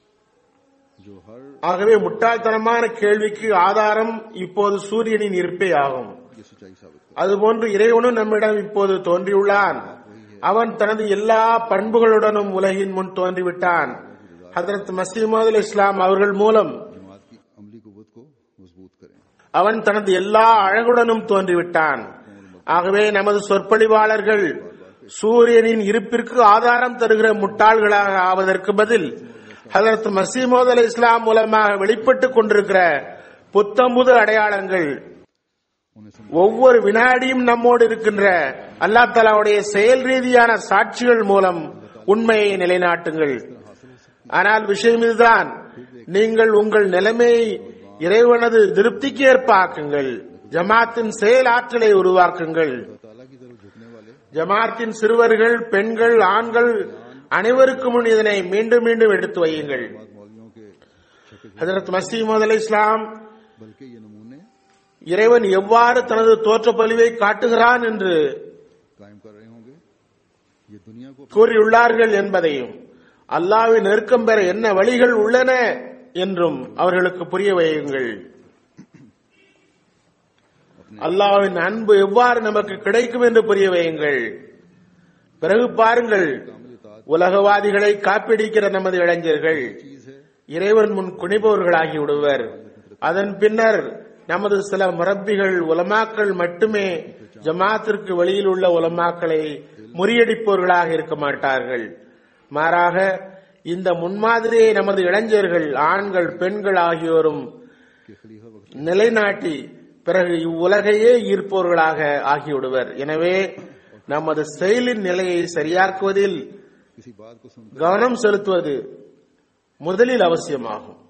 जो हर ஆகவே முட்டாள்தனமான கேள்விக்கு ஆதாரம் இப்போது சூரியனின் இருப்பே ஆகும் ये सच्चाई साबित कर அதுபோன்று இறைவனும் நம்மிடம் இப்போது தோன்றியுள்ளான் அவன் தனது எல்லா பண்புகளுடனும் உலகின் முன் தோன்றிவிட்டான் ஹதரத் மசீமது இஸ்லாம் அவர்கள் மூலம் जमात की अमली कुवत को मजबूत करें அவன் தனது எல்லா அழகுடனும் தோன்றிவிட்டான் ஆகவே நமது சொற்பொழிவாளர்கள் சூரியனின் இருப்பிற்கு ஆதாரம் தருகிற முட்டாள்களாக ஆவதற்கு பதில் ஹதரத் மசீமோத் அலி இஸ்லாம் மூலமாக வெளிப்பட்டுக் கொண்டிருக்கிற புத்தம்புது அடையாளங்கள் उन्हें समझ ஒவ்வொரு வினாடியும் நம்மோடு இருக்கின்ற அல்லா தலாவுடைய செயல் ரீதியான சாட்சிகள் மூலம் உண்மையை நிலைநாட்டுங்கள் ஆனால் விஷயம் இதுதான் நீங்கள் உங்கள் நிலைமையை இறைவனது திருப்திக்கு ஏற்ப ஆக்குங்கள் ஜமாத்தின் செயல் ஆற்றலை உருவாக்குங்கள் अल्लाह ताला की तरफ झुकने वाले ஜமாத்தின் சிறுவர்கள் பெண்கள் ஆண்கள் அனைவருக்கும் முன் இதனை மீண்டும் மீண்டும் எடுத்து வையுங்கள் बाद मौलवियों के छके ஹதரத் மசீமது அலி இஸ்லாம் बल्कि ये नमूने இறைவன் எவ்வாறு தனது தோற்றப்பொலிவை காட்டுகிறான் என்று कायम कर रहे होंगे ये दुनिया को கூறியுள்ளார்கள் என்பதையும் அல்லாவின் நெருக்கம் பெற என்ன வழிகள் உள்ளன என்றும் அவர்களுக்கு புரிய வையுங்கள் அல்லாவின் அன்பு எவ்வாறு நமக்கு கிடைக்கும் என்று புரிய வையுங்கள் பிறகு பாருங்கள் உலகவாதிகளை காப்பிடிக்கிற நமது இளைஞர்கள் चीज है இறைவன் முன் குனிபவர்களாகி விடுவர் அதன் பின்னர் நமது சில முரப்பிகள் உலமாக்கள் மட்டுமே ஜமாத்திற்கு வெளியில் உள்ள உலமாக்களை முறியடிப்பவர்களாக இருக்க மாட்டார்கள் மாறாக இந்த முன்மாதிரியை நமது இளைஞர்கள் ஆண்கள் பெண்கள் ஆகியோரும் कि खलीफा वक्त நிலைநாட்டி பிறகு இவ்வுலகையே ஈர்ப்பவர்களாக ஆகிவிடுவர் எனவே நமது செயலின் நிலையை சரியாக்குவதில் किसी बात को सुनकर கவனம் செலுத்துவது முதலில் அவசியமாகும்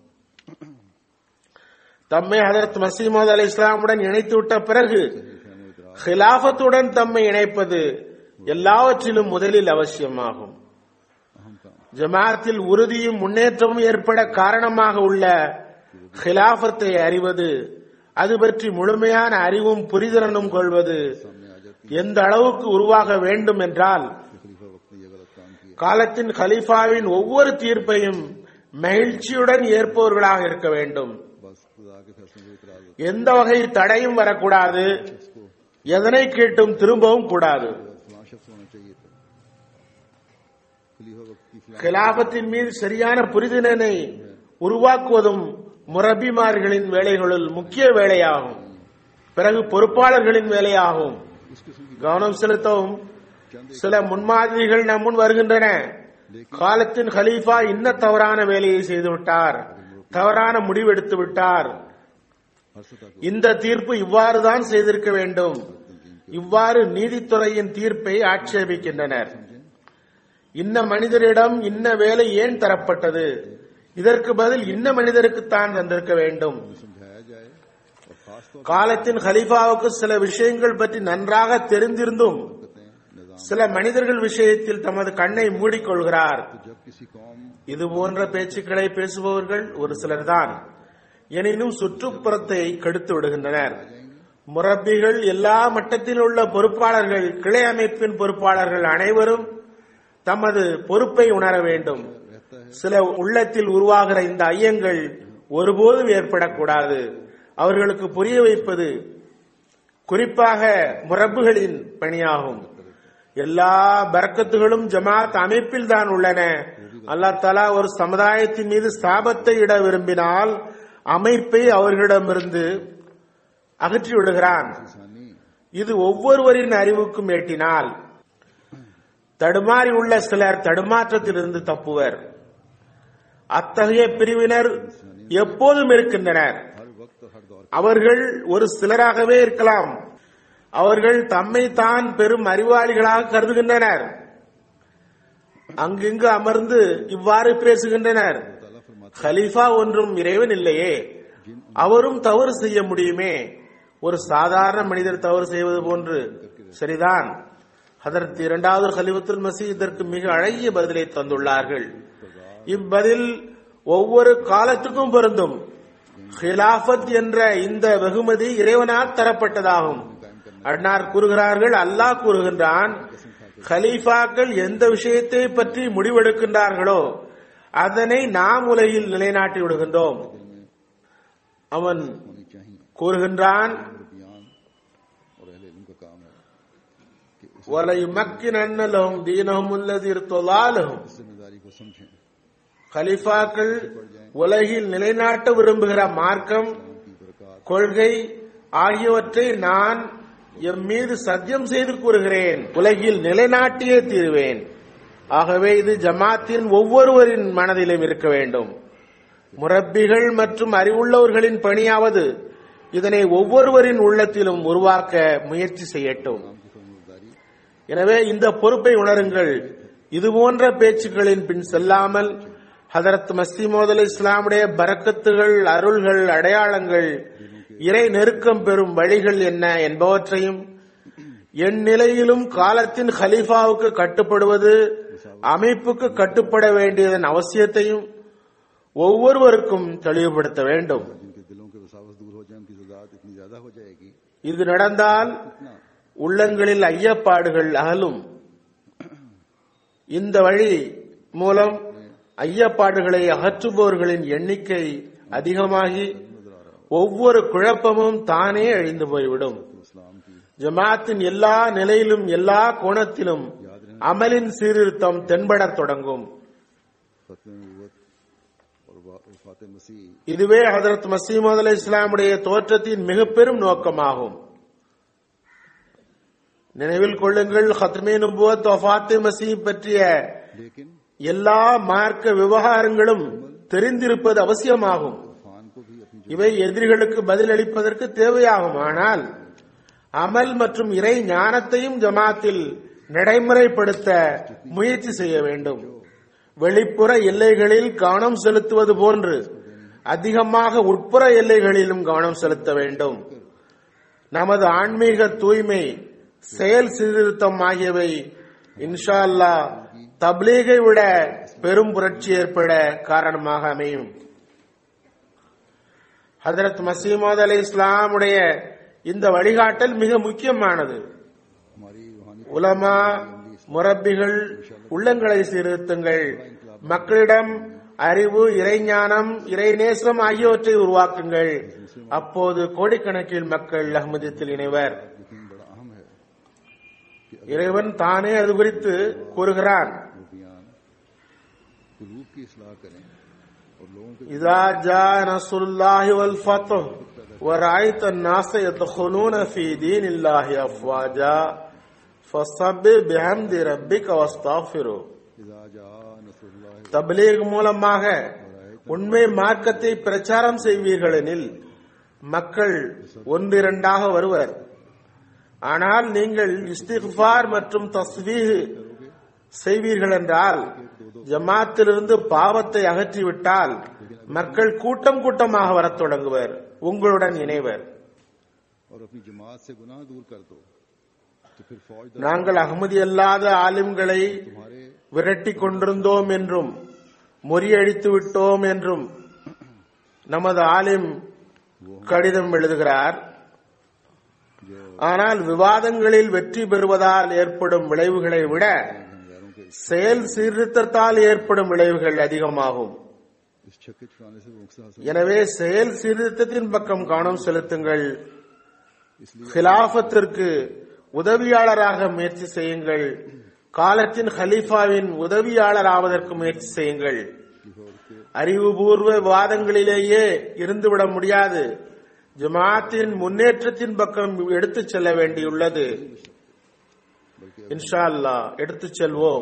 தம்மை ஹதரத் மசீமது அலி இஸ்லாமுடன் இணைத்து விட்ட பிறகு ஹிலாஃபத்துடன் தம்மை இணைப்பது எல்லாவற்றிலும் முதலில் அவசியமாகும் अहम काम ஜமாத்தில் உறுதியும் முன்னேற்றமும் ஏற்பட காரணமாக உள்ள ஹிலாஃபத்தை அறிவது அது பற்றி முழுமையான அறிவும் புரிதலனும் கொள்வது सामने आ जाती எந்த அளவுக்கு உருவாக வேண்டும் என்றால் है कि खलीफा वक्त ने ये गलत काम किया காலத்தின் खलीफाவின் ஒவ்வொரு தீர்ப்பையும் மகிழ்ச்சியுடன் ஏற்பவர்களாக இருக்க வேண்டும் बस खुदा के फैसलों को इतराज होता எந்த வகை தடையும் வரக்கூடாது है उसको எதனை கேட்டும் திரும்பவும் கூடாது फलां शख्स होना चाहिए था खलीफा वक्त की फलां கிலாபத்தின் மீது சரியான புரிதலினை உருவாக்குவதும் முரபிமார்களின் வேலைகளுள் முக்கிய வேலையாகும் பிறகு பொறுப்பாளர்களின் வேலையாகும் इस किस्म की கவனம் செலுத்தவும் சில முன்மாதிரிகள் நம் முன் வருகின்றன காலத்தின் கலீஃபா இன்ன தவறான வேலையை செய்து விட்டார் தவறான முடிவெடுத்து விட்டார் हर सतह को இந்த தீர்ப்பு இவ்வாறுதான் செய்திருக்க வேண்டும் இவ்வாறு நீதித்துறையின் தீர்ப்பை ஆட்சேபிக்கின்றனர் இன்ன மனிதரிடம் இன்ன வேலை ஏன் தரப்பட்டது இதற்கு பதில் இன்ன மனிதருக்குத்தான் தந்திருக்க வேண்டும் समझाया जाए और खास तौर காலத்தின் खलीफாவுக்கு சில விஷயங்கள் பற்றி நன்றாக தெரிந்திருந்தும் पर कहते हैं निजाम சில மனிதர்கள் விஷயத்தில் தமது கண்ணை மூடிக்கொள்கிறார் तो जब किसी कौम இது போன்ற பேச்சுக்களை பேசுபவர்கள் ஒரு சிலர்தான் எனினும் சுற்றுப்புறத்தை கெடுத்து விடுகின்றனர் முரப்பிகள் எல்லா மட்டத்தில் உள்ள பொறுப்பாளர்கள் கிளை அமைப்பின் பொறுப்பாளர்கள் அனைவரும் தமது பொறுப்பை உணர வேண்டும் रहता है சில உள்ளத்தில் உருவாகிற இந்த ஐயங்கள் ஒருபோதும் ஏற்படக்கூடாது அவர்களுக்கு புரிய வைப்பது குறிப்பாக முரப்புகளின் பணியாகும் எல்லா பரக்கத்துகளும் ஜமாத் அமைப்பில் தான் உள்ளன அல்லாஹ் தலா ஒரு சமுதாயத்தின் மீது ஸ்தாபத்தை இட விரும்பினால் அமைப்பை அவர்களிடமிருந்து அகற்றி விடுகிறான் इंसानी இது ஒவ்வொருவரின் அறிவுக்கும் எட்டினால் தடுமாறி உள்ள சிலர் தடுமாற்றத்திலிருந்து தப்புவர் அத்தகைய பிரிவினர் எப்போதும் இருக்கின்றனர் हर वक्त हर दौर அவர்கள் ஒரு சிலராகவே இருக்கலாம் அவர்கள் தம்மை தான் பெரும் அறிவாளிகளாக கருதுகின்றனர் அங்கிங்கு அமர்ந்து இவ்வாறு பேசுகின்றனர் ताला फरमाता ஹலீஃபா ஒன்றும் இறைவன் இல்லையே அவரும் தவறு செய்ய முடியுமே ஒரு சாதாரண மனிதர் தவறு செய்வது போன்று சரிதான் அதற்கு இரண்டாவது ஹலிஃபத்துல் மசி இதற்கு மிக அழகிய பதிலை தந்துள்ளார்கள் இவ்வதில் ஒவ்வொரு காலத்துக்கும் பொருந்தும் ஹிலாஃபத் என்ற இந்த வெகுமதி இறைவனால் தரப்பட்டதாகும் அன்னார் கூறுகிறார்கள் அல்லாஹ் கூறுகின்றான் கலீஃபாக்கள் எந்த விஷயத்தை பற்றி முடிவெடுக்கின்றார்களோ அதனை நாம் உலகில் நிலைநாட்டி விடுகின்றோம் அவன் होनी चाहिए கூறுகின்றான் और बयान और अहले इल्म का काम है कि इस وَلَيُمَكِّنَنَّ لَهُمْ دِينَهُمْ الَّذِي ارْتَضَىٰ لَهُمْ जिम्मेदारी को समझें கலிஃபாக்கள் உலகில் நிலைநாட்ட விரும்புகிற மார்க்கம் की बरकत கொள்கை ஆகியவற்றை நான் எம் மீது சத்தியம் செய்து கூறுகிறேன் உலகில் நிலைநாட்டியே தீருவேன் ஆகவே இது ஜமாத்தின் ஒவ்வொருவரின் மனதிலும் இருக்க வேண்டும் முரப்பிகள் மற்றும் அறிவுள்ளவர்களின் பணியாவது இதனை ஒவ்வொருவரின் உள்ளத்திலும் உருவாக்க முயற்சி செய்யட்டும் की फरमाबरदारी எனவே இந்த பொறுப்பை உணருங்கள் இது போன்ற பேச்சுக்களின் பின் செல்லாமல் ஹதரத் மஸ்திமோத் அலி இஸ்லாமுடைய பரக்கத்துகள் அருள்கள் அடையாளங்கள் இறை நெருக்கம் பெறும் வழிகள் என்ன என்பவற்றையும் என் நிலையிலும் காலத்தின் ஹலீஃபாவுக்கு கட்டுப்படுவது அமைப்புக்கு கட்டுப்பட வேண்டியதன் அவசியத்தையும் ஒவ்வொருவருக்கும் தெளிவுபடுத்த வேண்டும் जिनके दिलों के वसावस दूर हो जाए उनकी जदात इतनी ज्यादा हो जाएगी இது நடந்தால் इतना உள்ளங்களில் ஐயப்பாடுகள் அகலும் இந்த வழி மூலம் ஐயப்பாடுகளை அகற்றுபவர்களின் எண்ணிக்கை அதிகமாகி ஒவ்வொரு குழப்பமும் தானே அழிந்து போய்விடும் इस्लाम की ஜமாத்தின் எல்லா நிலையிலும் எல்லா கோணத்திலும் அமலின் சீர்திருத்தம் தென்படத் தொடங்கும் फतह नबूवत और वफात मसीह இதுவே ஹதரத் மசீமது அலை இஸ்லாமுடைய தோற்றத்தின் மிக பெரும் நோக்கமாகும் நினைவில் கொள்ளுங்கள் ஹத்மே நுபுவத் வஃபாத்தே மசீ பற்றிய लेकिन எல்லா மார்க்க விவகாரங்களும் தெரிந்திருப்பது அவசியமாகும் फान को भी अपनी இவை எதிரிகளுக்கு பதிலளிப்பதற்கு தேவையாகும் ஆனால் அமல் மற்றும் இறை ஞானத்தையும் ஜமாத்தில் நடைமுறைப்படுத்த முயற்சி செய்ய வேண்டும் வெளிப்புற எல்லைகளில் கவனம் செலுத்துவது போன்று அதிகமாக உட்புற எல்லைகளிலும் கவனம் செலுத்த வேண்டும் நமது ஆன்மீக தூய்மை செயல் சீர்திருத்தம் ஆகியவை இன்ஷா அல்லாஹ் தப்லீகை விட பெரும் புரட்சி ஏற்பட காரணமாக அமையும் ஹதரத் மசீமோத் அலி இஸ்லாமுடைய இந்த வழிகாட்டல் மிக முக்கியமானது हमारी रूहानी உலமா முரப்பிகள் உள்ளங்களை சீர்திருத்துங்கள் மக்களிடம் அறிவு இறைஞானம் இறைநேசம் ஆகியவற்றை உருவாக்குங்கள் அப்போது கோடிக்கணக்கில் மக்கள் அஹ்மதியத்தில் இணைவர் यकीन बड़ा अहम है இறைவன் தானே அது குறித்து கூறுகிறான் वो बयान कुलूब की इसलाह करें और إذا جاء نصر الله والفتح ورأيت الناس يدخلون في دين الله أفواجا فصبر بحمد ربك واستغفره इज़ा जा नसरुल्लाह தப்லீக் மூலமாக உண்மை மார்க்கத்தை பிரச்சாரம் செய்வீர்களெனில் மக்கள் ஒன்றிரண்டாக வருவர் ஆனால் நீங்கள் இஸ்திஃபார் மற்றும் தஸ்வீஹ் செய்வீர்கள் என்றால் ஜமாத்திலிருந்து பாவத்தை அகற்றிவிட்டால் மக்கள் கூட்டம் கூட்டமாக வரத் தொடங்குவர் உங்களுடன் இணைவர் और अपनी जमात से गुनाह दूर कर दो तो फिर फौज दर நாங்கள் அகமதி அல்லாத ஆலிம்களை तुम्हारे விரட்டி கொண்டிருந்தோம் என்றும் முறியடித்து விட்டோம் என்றும் நமது ஆலிம் கடிதம் எழுதுகிறார் जो ஆனால் விவாதங்களில் வெற்றி பெறுவதால் ஏற்படும் விளைவுகளை விட यारों के செயல் சீர்திருத்தத்தால் ஏற்படும் விளைவுகள் அதிகமாகும் इस छक्के छुड़ाने से वो मकसद हासिल எனவே செயல் சீர்திருத்தத்தின் பக்கம் கவனம் செலுத்துங்கள் इसलिए கிலாபத்திற்கு உதவியாளராக முயற்சி செய்யுங்கள் காலத்தின் ஹலீஃபாவின் உதவியாளர் ஆவதற்கு முயற்சி செய்யுங்கள் की फौज के அறிவுபூர்வ வாதங்களிலேயே இருந்துவிட முடியாது ஜமாத்தின் முன்னேற்றத்தின் பக்கம் எடுத்துச் செல்ல வேண்டியுள்ளது இன்ஷா அல்லாஹ் எடுத்துச் செல்வோம்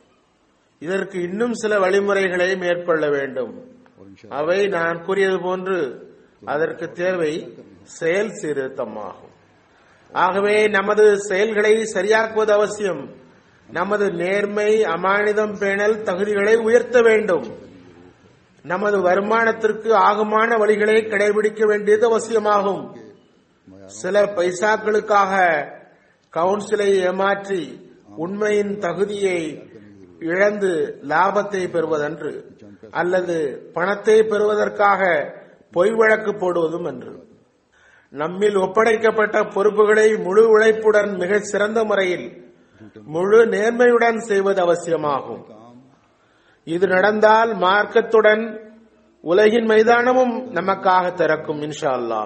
இதற்கு இன்னும் சில வழிமுறைகளை மேற்கொள்ள வேண்டும் और इंशा அவை நான் கூறியது போன்று அதற்கு தேவை செயல் சீர்திருத்தமாகும் ஆகவே நமது செயல்களை சரியாக்குவது அவசியம் நமது நேர்மை அமானிதம் பேணல் தகுதிகளை உயர்த்த வேண்டும் நமது வருமானத்திற்கு ஆகுமான வழிகளை கடைபிடிக்க வேண்டியது அவசியமாகும் சில பைசாக்களுக்காக கவுன்சிலை ஏமாற்றி உண்மையின் தகுதியை இழந்து லாபத்தை பெறுவதன்று அல்லது பணத்தை பெறுவதற்காக பொய் வழக்கு போடுவதும் அன்று நம்மில் ஒப்படைக்கப்பட்ட பொறுப்புகளை முழு உழைப்புடன் மிக சிறந்த முறையில் முழு நேர்மையுடன் செய்வது அவசியமாகும் काम இது நடந்தால் மார்க்கத்துடன் உலகின் மைதானமும் நமக்காக திறக்கும் இன்ஷா அல்லாஹ்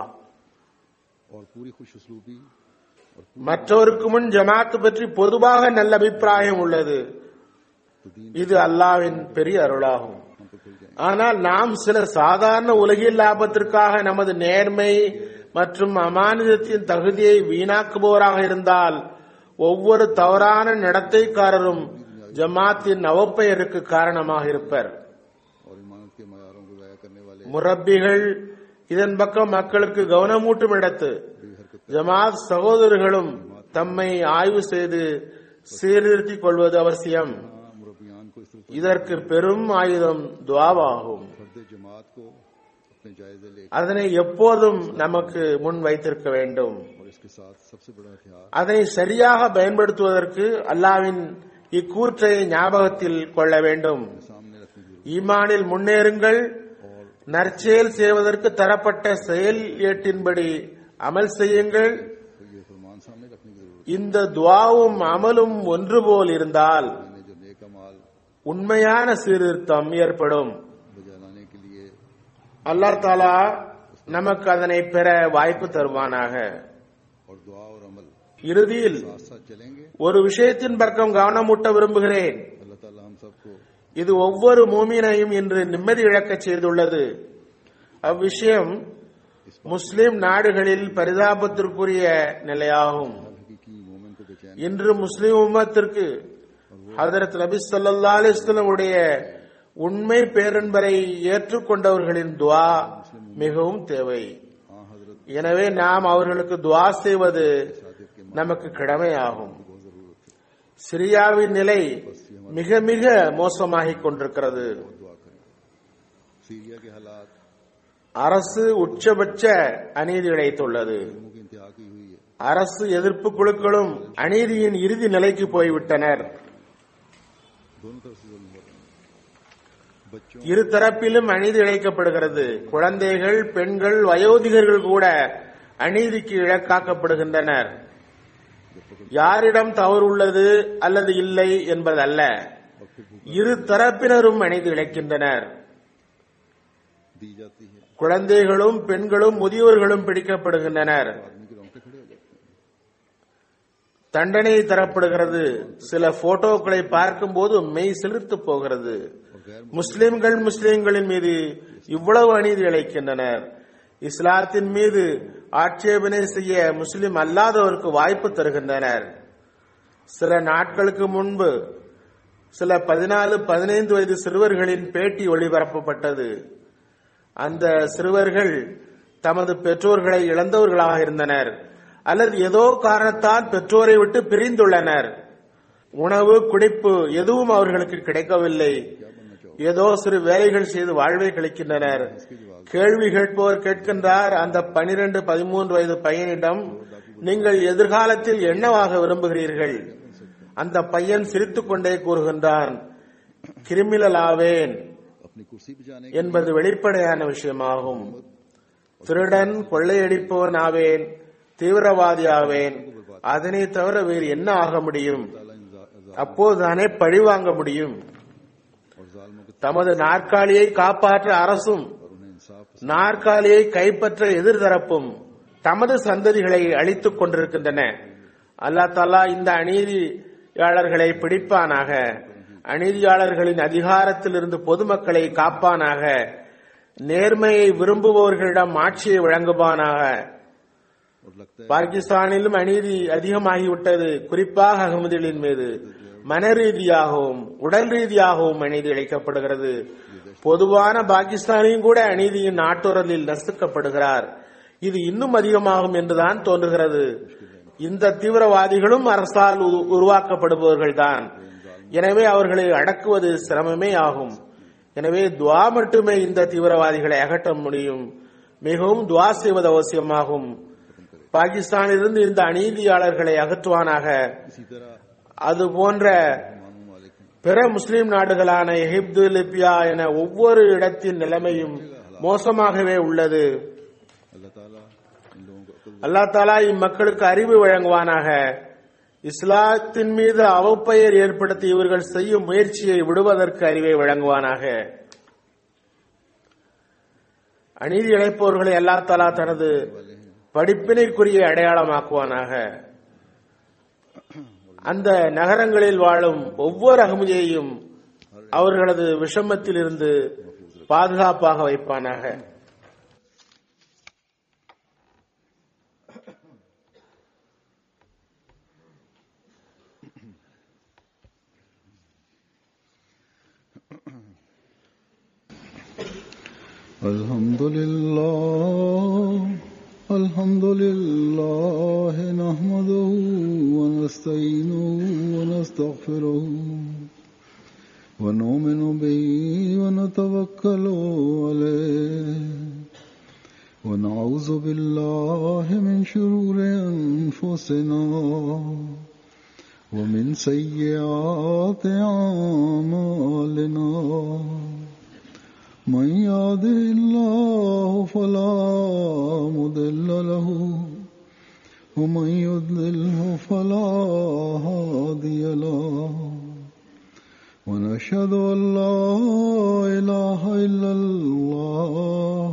और पूरी खुश उसलूबी और மற்றவருக்கு முன் ஜமாத் பற்றி பொதுவாக நல்ல அபிப்பிராயம் உள்ளது तो दीन இது அல்லாவின் பெரிய அருளாகும் हम पे खुल जाए ஆனால் நாம் சில சாதாரண உலகில் லாபத்திற்காக நமது நேர்மை மற்றும் அமானிதத்தின் தகுதியை வீணாக்குபவராக இருந்தால் ஒவ்வொரு தவறான நடத்தைக்காரரும் ஜமாத்தின் அவப்பெயருக்கு காரணமாக இருப்பர் और ईमानत के मैारों को जाया करने वाले முரப்பிகள் இதன் பக்கம் மக்களுக்கு கவனமூட்டும் இடத்து बुरी हरकत ஜமாத் சகோதரர்களும் தம்மை ஆய்வு செய்து சீர்திருத்திக் கொள்வது அவசியம் हाँ मुरबियान को इस तरह இதற்கு பெரும் ஆயுதம் துவாவாகும் फर्द जमात को अपने जायजे ले அதனை எப்போதும் நமக்கு முன் வைத்திருக்க வேண்டும் और इसके साथ सबसे बड़ा हथियार அதனை சரியாக பயன்படுத்துவதற்கு அல்லாவின் இக்கூற்றை ஞாபகத்தில் கொள்ள வேண்டும் सामने रखने की ஈமானில் முன்னேறுங்கள் நற்செயல் செய்வதற்கு தரப்பட்ட செயல் ஏட்டின்படி அமல் செய்யுங்கள் जरूरत ये फरमान सामने रखने की जरूरत இந்த துவாவும் அமலும் ஒன்று போல் இருந்தால் है मैंने जो नेक अमाल உண்மையான சீர்திருத்தம் ஏற்படும் बजा लाने के लिए அல்லாஹ் தாலா நமக்கு அதனை பெற வாய்ப்பு தருவானாக और दुआ और अमल இறுதியில் साथ साथ चलेंगे ஒரு விஷயத்தின் பக்கம் கவனமூட்ட விரும்புகிறேன் अल्लाह ताला हम सबको இது ஒவ்வொரு மூமினையும் இன்று நிம்மதி இழக்கச் செய்துள்ளது அவ்விஷயம் முஸ்லிம் நாடுகளில் பரிதாபத்திற்குரிய நிலையாகும் हर हकीकी मोमिन को बेचैन இன்று முஸ்லிம் உம்மத்திற்கு ஹதரத் நபி ஸல்லல்லாஹு அலைஹி வஸல்லம் உடைய உண்மை பேரன்பரை ஏற்றுக்கொண்டவர்களின் துவா மிகவும் தேவை हाँ हजरत எனவே நாம் அவர்களுக்கு துவா செய்வது सादिक के நமக்கு கடமையாகும் बहुत जरूरत है சிரியாவின் நிலை மிக மிக மோசமாகிக் கொண்டிருக்கிறது दुआ करें सीरिया के हालात அரசு உச்சபட்ச அநீதி இழைத்துள்ளது लोगों की इंतहा की हुई है அரசு எதிர்ப்பு குழுக்களும் அநீதியின் இறுதி நிலைக்கு போய்விட்டனர் दोनों तरफ से जुल्म हो रहे हैं बच्चों இரு தரப்பிலும் அநீதி இழைக்கப்படுகிறது குழந்தைகள் பெண்கள் வயோதிகர்கள் கூட அநீதிக்கு இழக்காக்கப்படுகின்றனர் யாரிடம் தவறு உள்ளது அல்லது இல்லை என்பதல்ல और फिर भूख இரு தரப்பினரும் அநீதி இழைக்கின்றனர் दी जाती है குழந்தைகளும் பெண்களும் முதியோர்களும் பிடிக்கப்படுகின்றனர் आदमी के रोंगटे खड़े हो जाते हैं தண்டனை தரப்படுகிறது சில போட்டோக்களை பார்க்கும்போது மெய் சிலிர்த்து போகிறது और முஸ்லிம்கள் முஸ்லிம்களின் மீது இவ்வளவு அநீதி இழைக்கின்றனர் இஸ்லாத்தின் மீது ஆட்சேபனை செய்ய முஸ்லிம் அல்லாதவருக்கு வாய்ப்பு தருகின்றனர் சில நாட்களுக்கு முன்பு சில பதினாலு பதினைந்து வயது சிறுவர்களின் பேட்டி ஒளிபரப்பப்பட்டது அந்த சிறுவர்கள் தமது பெற்றோர்களை இழந்தவர்களாக இருந்தனர் அல்லது ஏதோ காரணத்தால் பெற்றோரை விட்டு பிரிந்துள்ளனர் உணவு குடிப்பு எதுவும் அவர்களுக்கு கிடைக்கவில்லை ஏதோ சிறு வேலைகள் செய்து வாழ்வை கழிக்கின்றனர் கேள்வி கேட்பவர் கேட்கின்றார் அந்த பனிரெண்டு பதிமூன்று வயது பையனிடம் நீங்கள் எதிர்காலத்தில் என்னவாக விரும்புகிறீர்கள் அந்த பையன் சிரித்துக் கொண்டே கூறுகின்றான் கிரிமினல் ஆவேன் अपनी कुर्सी बचाने என்பது வெளிப்படையான விஷயமாகும் திருடன் கொள்ளையடிப்பவன் ஆவேன் தீவிரவாதி ஆவேன் அதனை தவிர வேறு என்ன ஆக முடியும் அப்போதுதானே பழி வாங்க முடியும் और जालमों को தமது நாற்காலியை காப்பாற்ற அரசும் और उन्हें इंसाफ நாற்காலியை கைப்பற்ற எதிர்தரப்பும் தமது சந்ததிகளை அழித்துக் கொண்டிருக்கின்றன அல்லாஹ் தாலா இந்த அநீதியாளர்களை பிடிப்பானாக அநீதியாளர்களின் அதிகாரத்தில் இருந்து பொதுமக்களை காப்பானாக நேர்மையை விரும்புபவர்களிடம் ஆட்சியை வழங்குவானாக और लगता है பாகிஸ்தானிலும் அநீதி அதிகமாகிவிட்டது குறிப்பாக அகமதிகளின் மீது மன ரீதியாகவும் உடல் ரீதியாகவும் அநீதி இழைக்கப்படுகிறது பொதுவான பாகிஸ்தானியும் கூட அநீதியின் நாட்டுரலில் நசுக்கப்படுகிறார் இது இன்னும் அதிகமாகும் என்றுதான் தோன்றுகிறது இந்த தீவிரவாதிகளும் அரசால் உரு- உருவாக்கப்படுபவர்கள்தான் எனவே அவர்களை அடக்குவது சிரமமே ஆகும் எனவே துவா மட்டுமே இந்த தீவிரவாதிகளை அகற்ற முடியும் மிகவும் துவா செய்வது அவசியமாகும் பாகிஸ்தானிலிருந்து இந்த அநீதியாளர்களை அகற்றுவானாக इसी तरह அது போன்ற मानू मालिक हैं பிற முஸ்லிம் நாடுகளான எகிப்து லிபியா என ஒவ்வொரு இடத்தின் நிலைமையும் மோசமாகவே உள்ளது अल्लाह ताला इन लोगों को अक्ल அல்லாஹ் தாலா இம்மக்களுக்கு அறிவு வழங்குவானாக இஸ்லாத்தின் மீது அவப்பெயர் ஏற்படுத்தி இவர்கள் செய்யும் முயற்சியை விடுவதற்கு அறிவை வழங்குவானாக அநீதி இழைப்பவர்களை அல்லாஹ் தாலா தனது படிப்பினைக்குரிய அடையாளமாக்குவானாக அந்த நகரங்களில் வாழும் ஒவ்வொரு அகமதியையும் அவர்களது விஷமத்தில் இருந்து பாதுகாப்பாக வைப்பானாக الحمد لله الحمد لله نحمده ونستعينه ونستغفره ونؤمن به ونتوكل عليه ونعوذ بالله من شرور أنفسنا ومن سيئات أعمالنا من يهده الله فلا مضل له ومن يضلله فلا هادي له ونشهد ان لا اله الا الله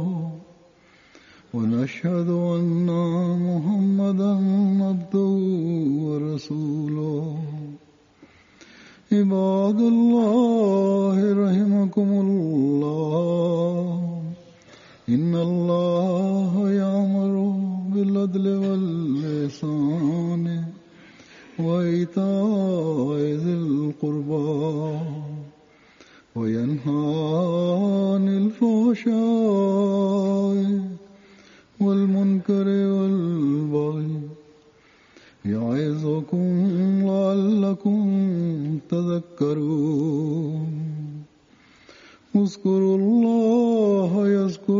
ونشهد ان محمدا عبده ورسوله عباد الله رحمكم الله إن الله يأمر بالعدل واللسان وإيتاء ذي القربى وينهى عن الفحشاء والمنكر والبغي يعظكم لعلكم تذكرون اذكروا الله يذكر